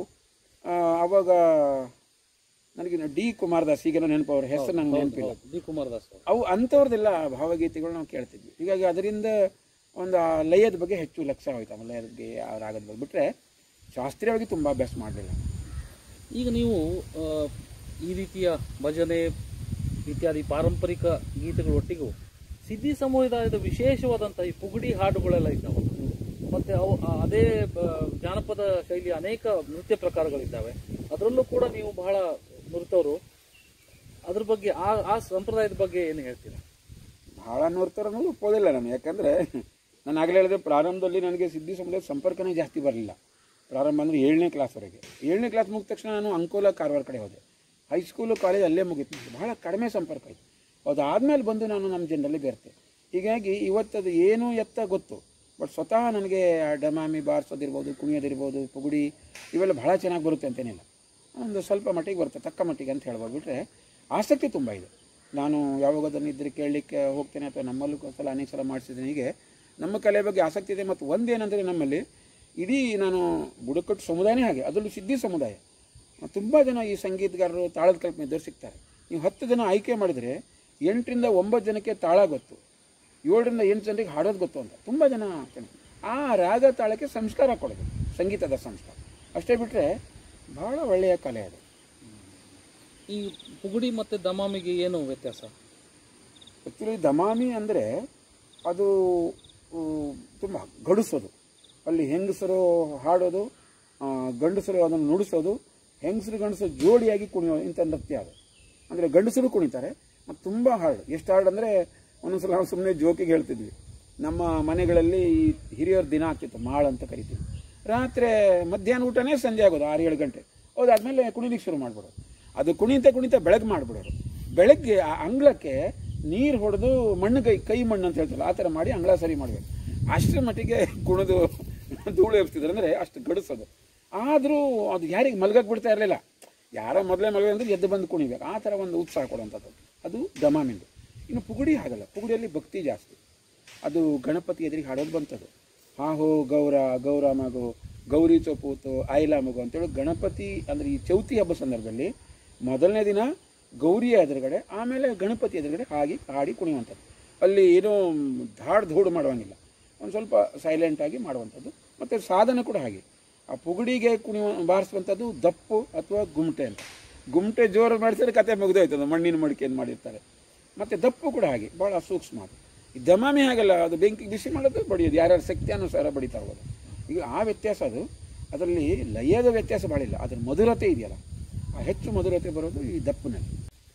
ಅವಾಗ ನನಗೆ ಡಿ ಕುಮಾರದಾಸ್ ಈಗೆಲ್ಲ ನೆನಪು ಅವ್ರ ಹೆಸರು ನಂಗೆ ನೆನಪಿಲ್ಲ ಡಿ ಕುಮಾರದಾಸ್ ಅವರು ಅವು ಅಂಥವ್ರದ್ದೆಲ್ಲ ಭಾವಗೀತೆಗಳು ನಾವು ಕೇಳ್ತಿದ್ವಿ ಹೀಗಾಗಿ ಅದರಿಂದ ಒಂದು ಆ ಲಯದ ಬಗ್ಗೆ ಹೆಚ್ಚು ಲಕ್ಷ್ಯ ಹೋಯ್ತು ಆಮೇಲೆ ಲಯದ ಬಗ್ಗೆ ಆ ರಾಗದ ಬಗ್ಗೆ ಬಿಟ್ಟರೆ ಶಾಸ್ತ್ರೀಯವಾಗಿ ತುಂಬ ಅಭ್ಯಾಸ ಮಾಡಲಿಲ್ಲ ಈಗ ನೀವು ಆ, ಈ ರೀತಿಯ ಭಜನೆ ಇತ್ಯಾದಿ ಪಾರಂಪರಿಕ ಗೀತೆಗಳ ಒಟ್ಟಿಗೂ ಸಿದ್ಧಿ ಸಮುದಾಯದ ವಿಶೇಷವಾದಂತಹ ಈ ಪುಗುಡಿ ಹಾಡುಗಳೆಲ್ಲ ಇದ್ದಾವೆ ಮತ್ತೆ ಅವು ಆ, ಅದೇ ಆ, ಜಾನಪದ ಶೈಲಿಯ ಅನೇಕ ನೃತ್ಯ ಪ್ರಕಾರಗಳಿದ್ದಾವೆ ಅದರಲ್ಲೂ ಕೂಡ ನೀವು ಬಹಳ ನುರಿತವರು ಅದ್ರ ಬಗ್ಗೆ ಆ ಆ ಸಂಪ್ರದಾಯದ ಬಗ್ಗೆ ಏನು ಹೇಳ್ತೀರಾ ಭಾಳ ನೋಡ್ತಾರೆ ಅನ್ನೋದು ಒಪ್ಪೋದಿಲ್ಲ ನಾನು ಯಾಕಂದರೆ ನಾನು ಆಗಲೇ ಹೇಳಿದೆ ಪ್ರಾರಂಭದಲ್ಲಿ ನನಗೆ ಸಿದ್ಧಿ ಸಮುದಾಯದ ಸಂಪರ್ಕನೇ ಜಾಸ್ತಿ ಬರಲಿಲ್ಲ ಪ್ರಾರಂಭ ಅಂದರೆ ಏಳನೇ ಕ್ಲಾಸ್ವರೆಗೆ ಏಳನೇ ಕ್ಲಾಸ್ ಮುಗಿದ ತಕ್ಷಣ ನಾನು ಅಂಕೋಲ ಕಾರವಾರ ಕಡೆ ಹೋದೆ ಹೈಸ್ಕೂಲು ಕಾಲೇಜ್ ಅಲ್ಲೇ ಮುಗೀತು ನನಗೆ. ಬಹಳ ಕಡಿಮೆ ಸಂಪರ್ಕ ಇತ್ತು ಅದಾದಮೇಲೆ ಬಂದು ನಾನು ನಮ್ಮ ಜನರಲ್ಲಿ ಬೆರ್ತೆ ಹೀಗಾಗಿ ಇವತ್ತದು ಏನು ಎತ್ತ ಗೊತ್ತು ಬಟ್ ಸ್ವತಃ ನನಗೆ ಆ ಡಮಾಮಿ ಬಾರಿಸೋದಿರ್ಬೋದು ಕುಣಿಯೋದಿರ್ಬೋದು ಪುಗುಡಿ ಇವೆಲ್ಲ ಬಹಳ ಚೆನ್ನಾಗಿ ಬರುತ್ತೆ ಅಂತೇನಿಲ್ಲ ಒಂದು ಸ್ವಲ್ಪ ಮಟ್ಟಿಗೆ ಬರುತ್ತೆ ತಕ್ಕ ಮಟ್ಟಿಗೆ ಅಂತ ಹೇಳ್ಬೋದು ಬಿಟ್ಟರೆ ಆಸಕ್ತಿ ತುಂಬ ಇದೆ ನಾನು ಯಾವಾಗ ಅದನ್ನು ಇದ್ರೆ ಕೇಳಲಿಕ್ಕೆ ಹೋಗ್ತೇನೆ ಅಥವಾ ನಮ್ಮಲ್ಲೂ ಒಂದ್ ಸಲ ಅನೇಕ ಸಲ ಮಾಡಿಸಿದ್ದೀನಿ ಹೀಗೆ ನಮ್ಮ ಕಲೆ ಬಗ್ಗೆ ಆಸಕ್ತಿ ಇದೆ ಮತ್ತು ಒಂದೇನೆಂದರೆ ನಮ್ಮಲ್ಲಿ ಇಡೀ ನಾನು ಬುಡಕಟ್ಟು ಸಮುದಾಯನೇ ಹಾಗೆ ಅದರಲ್ಲೂ ಸಿದ್ಧಿ ಸಮುದಾಯ ತುಂಬ ಜನ ಈ ಸಂಗೀತಗಾರರು ತಾಳದ ಕಲ್ಪನೆ ಇದ್ದವ್ರು ಸಿಗ್ತಾರೆ ನೀವು ಹತ್ತು ಜನ ಆಯ್ಕೆ ಮಾಡಿದರೆ ಎಂಟರಿಂದ ಒಂಬತ್ತು ಜನಕ್ಕೆ ತಾಳ ಗೊತ್ತು ಏಳರಿಂದ ಎಂಟು ಜನರಿಗೆ ಹಾಡೋದು ಗೊತ್ತು ಅಂತ ತುಂಬ ಜನ ಆಗ್ತಾನೆ ಆ ರಾಗ ತಾಳಕ್ಕೆ ಸಂಸ್ಕಾರ ಕೊಡೋದು ಸಂಗೀತದ ಸಂಸ್ಕಾರ ಅಷ್ಟೇ ಬಿಟ್ಟರೆ ಭಾಳ ಒಳ್ಳೆಯ ಕಲೆ ಅದು ಈ ಪುಗುಡಿ ಮತ್ತು ದಮಾಮಿಗೆ ಏನು ವ್ಯತ್ಯಾಸ ಆ್ಯಕ್ಚುಲಿ ದಮಾಮಿ ಅಂದರೆ ಅದು ತುಂಬ ಗಡುಸೋದು ಅಲ್ಲಿ ಹೆಂಗಸರು ಹಾಡೋದು ಆ, ಗಂಡಸರು ಅದನ್ನು ನುಡಿಸೋದು ಹೆಂಗಸರು ಗಂಡಸರು ಜೋಡಿಯಾಗಿ ಕುಣಿಯೋ ಇಂಥ ನೃತ್ಯ ಅದು ಅಂದರೆ ಗಂಡಸರು ಕುಣಿತಾರೆ ಮತ್ತು ತುಂಬ ಹಾಡು ಎಷ್ಟು ಹಾಡು ಅಂದರೆ ಒಂದೊಂದ್ಸಲ ನಾವು ಸುಮ್ಮನೆ ಜೋಕಿಗೆ ಹೇಳ್ತಿದ್ವಿ ನಮ್ಮ ಮನೆಗಳಲ್ಲಿ ಈ ಹಿರಿಯರ ದಿನ ಆಗ್ತಿತ್ತು ಮಾಳು ಅಂತ ಕರಿತೀವಿ ರಾತ್ರಿ ಮಧ್ಯಾಹ್ನ ಊಟನೇ ಸಂಜೆ ಆಗೋದು ಆರು ಏಳು ಗಂಟೆ ಹೌದಾದ್ಮೇಲೆ ಕುಣಿಲಿಕ್ಕೆ ಶುರು ಮಾಡ್ಬಿಡೋದು ಅದು ಕುಣಿತ ಕುಣಿತ ಬೆಳಗ್ಗೆ ಮಾಡಿಬಿಡೋರು ಬೆಳಗ್ಗೆ ಆ ಅಂಗಳಕ್ಕೆ ನೀರು ಹೊಡೆದು ಮಣ್ಣು ಕೈ ಕೈ ಮಣ್ಣು ಅಂತ ಹೇಳ್ತಾರಲ್ಲ ಆ ಥರ ಮಾಡಿ ಅಂಗಳ ಸರಿ ಮಾಡಬೇಕು ಅಷ್ಟರ ಮಟ್ಟಿಗೆ ಕುಣಿದು ಧೂಳು ಎಬ್ಸ್ತಿದ್ರು ಅಂದರೆ ಅಷ್ಟು ಗಡಿಸೋದು ಆದರೂ ಅದು ಯಾರಿಗೆ ಮಲ್ಗಕ್ಕೆ ಬಿಡ್ತಾ ಇರಲಿಲ್ಲ ಯಾರೋ ಮೊದಲೇ ಮಲ್ಗ ಅಂದ್ರೆ ಎದ್ದು ಬಂದು ಕುಣಿಬೇಕು ಆ ಥರ ಒಂದು ಉತ್ಸಾಹ ಕೊಡುವಂಥದ್ದು ಅದು ದಮಾಮಿಂದು ಇನ್ನು ಪುಗುಡಿ ಹಾಗಲ್ಲ ಪುಗುಡಿಯಲ್ಲಿ ಭಕ್ತಿ ಜಾಸ್ತಿ ಅದು ಗಣಪತಿ ಎದುರಿಗೆ ಹಾಡೋದು ಬಂತದು ಹಾ ಹೋ ಗೌರ ಗೌರ ಮಗು ಗೌರಿ ಚೊಪೂತು ಆಯ್ಲಾ ಮಗು ಅಂತೇಳಿ ಗಣಪತಿ ಅಂದರೆ ಈ ಚೌತಿ ಹಬ್ಬ ಸಂದರ್ಭದಲ್ಲಿ ಮೊದಲನೇ ದಿನ ಗೌರಿಯ ಎದುರುಗಡೆ ಆಮೇಲೆ ಗಣಪತಿ ಎದುರುಗಡೆ ಹಾಗೆ ಹಾಡಿ ಕುಣಿಯುವಂಥದ್ದು ಅಲ್ಲಿ ಏನೋ ಧಾಡ್ ಧೂಡು ಮಾಡುವಂಗಿಲ್ಲ ಒಂದು ಸ್ವಲ್ಪ ಸೈಲೆಂಟಾಗಿ ಮಾಡುವಂಥದ್ದು ಮತ್ತು ಸಾಧನ ಕೂಡ ಹಾಗೆ ಆ ಪುಗುಡಿಗೆ ಕುಣಿಯುವ ಬಾರಿಸುವಂಥದ್ದು ದಪ್ಪು ಅಥವಾ ಗುಮ್ಟೆ ಅಂತ ಗುಮ್ಟೆ ಜೋರು ಮಾಡಿಸಿದ್ರೆ ಕತೆ ಮುಗಿದೋಯ್ತದೆ ಮಣ್ಣಿನ ಮಡಿಕೆಯನ್ನು ಮಾಡಿರ್ತಾರೆ ಮತ್ತು ದಪ್ಪು ಕೂಡ ಹಾಗೆ ಭಾಳ ಸೂಕ್ಷ್ಮ ಅದು ಈ ದಮಾಮಿ ಹಾಗಲ್ಲ ಅದು ಬೆಂಕಿ ಬಿಸಿ ಮಾಡೋದು ಬಡಿಯೋದು ಯಾರ್ಯಾರ ಶಕ್ತಿಯಾನುಸಾರ ಬಡಿತಾ ಹೋಗೋದು ಈಗ ಆ ವ್ಯತ್ಯಾಸ ಅದು ಅದರಲ್ಲಿ ಲಯದ ವ್ಯತ್ಯಾಸ ಭಾಳ ಇಲ್ಲ ಅದ್ರ ಮಧುರತೆ ಇದೆಯಲ್ಲ ಆ ಹೆಚ್ಚು ಮಧುರತೆ ಬರೋದು ಈ ದಪ್ಪನಲ್ಲಿ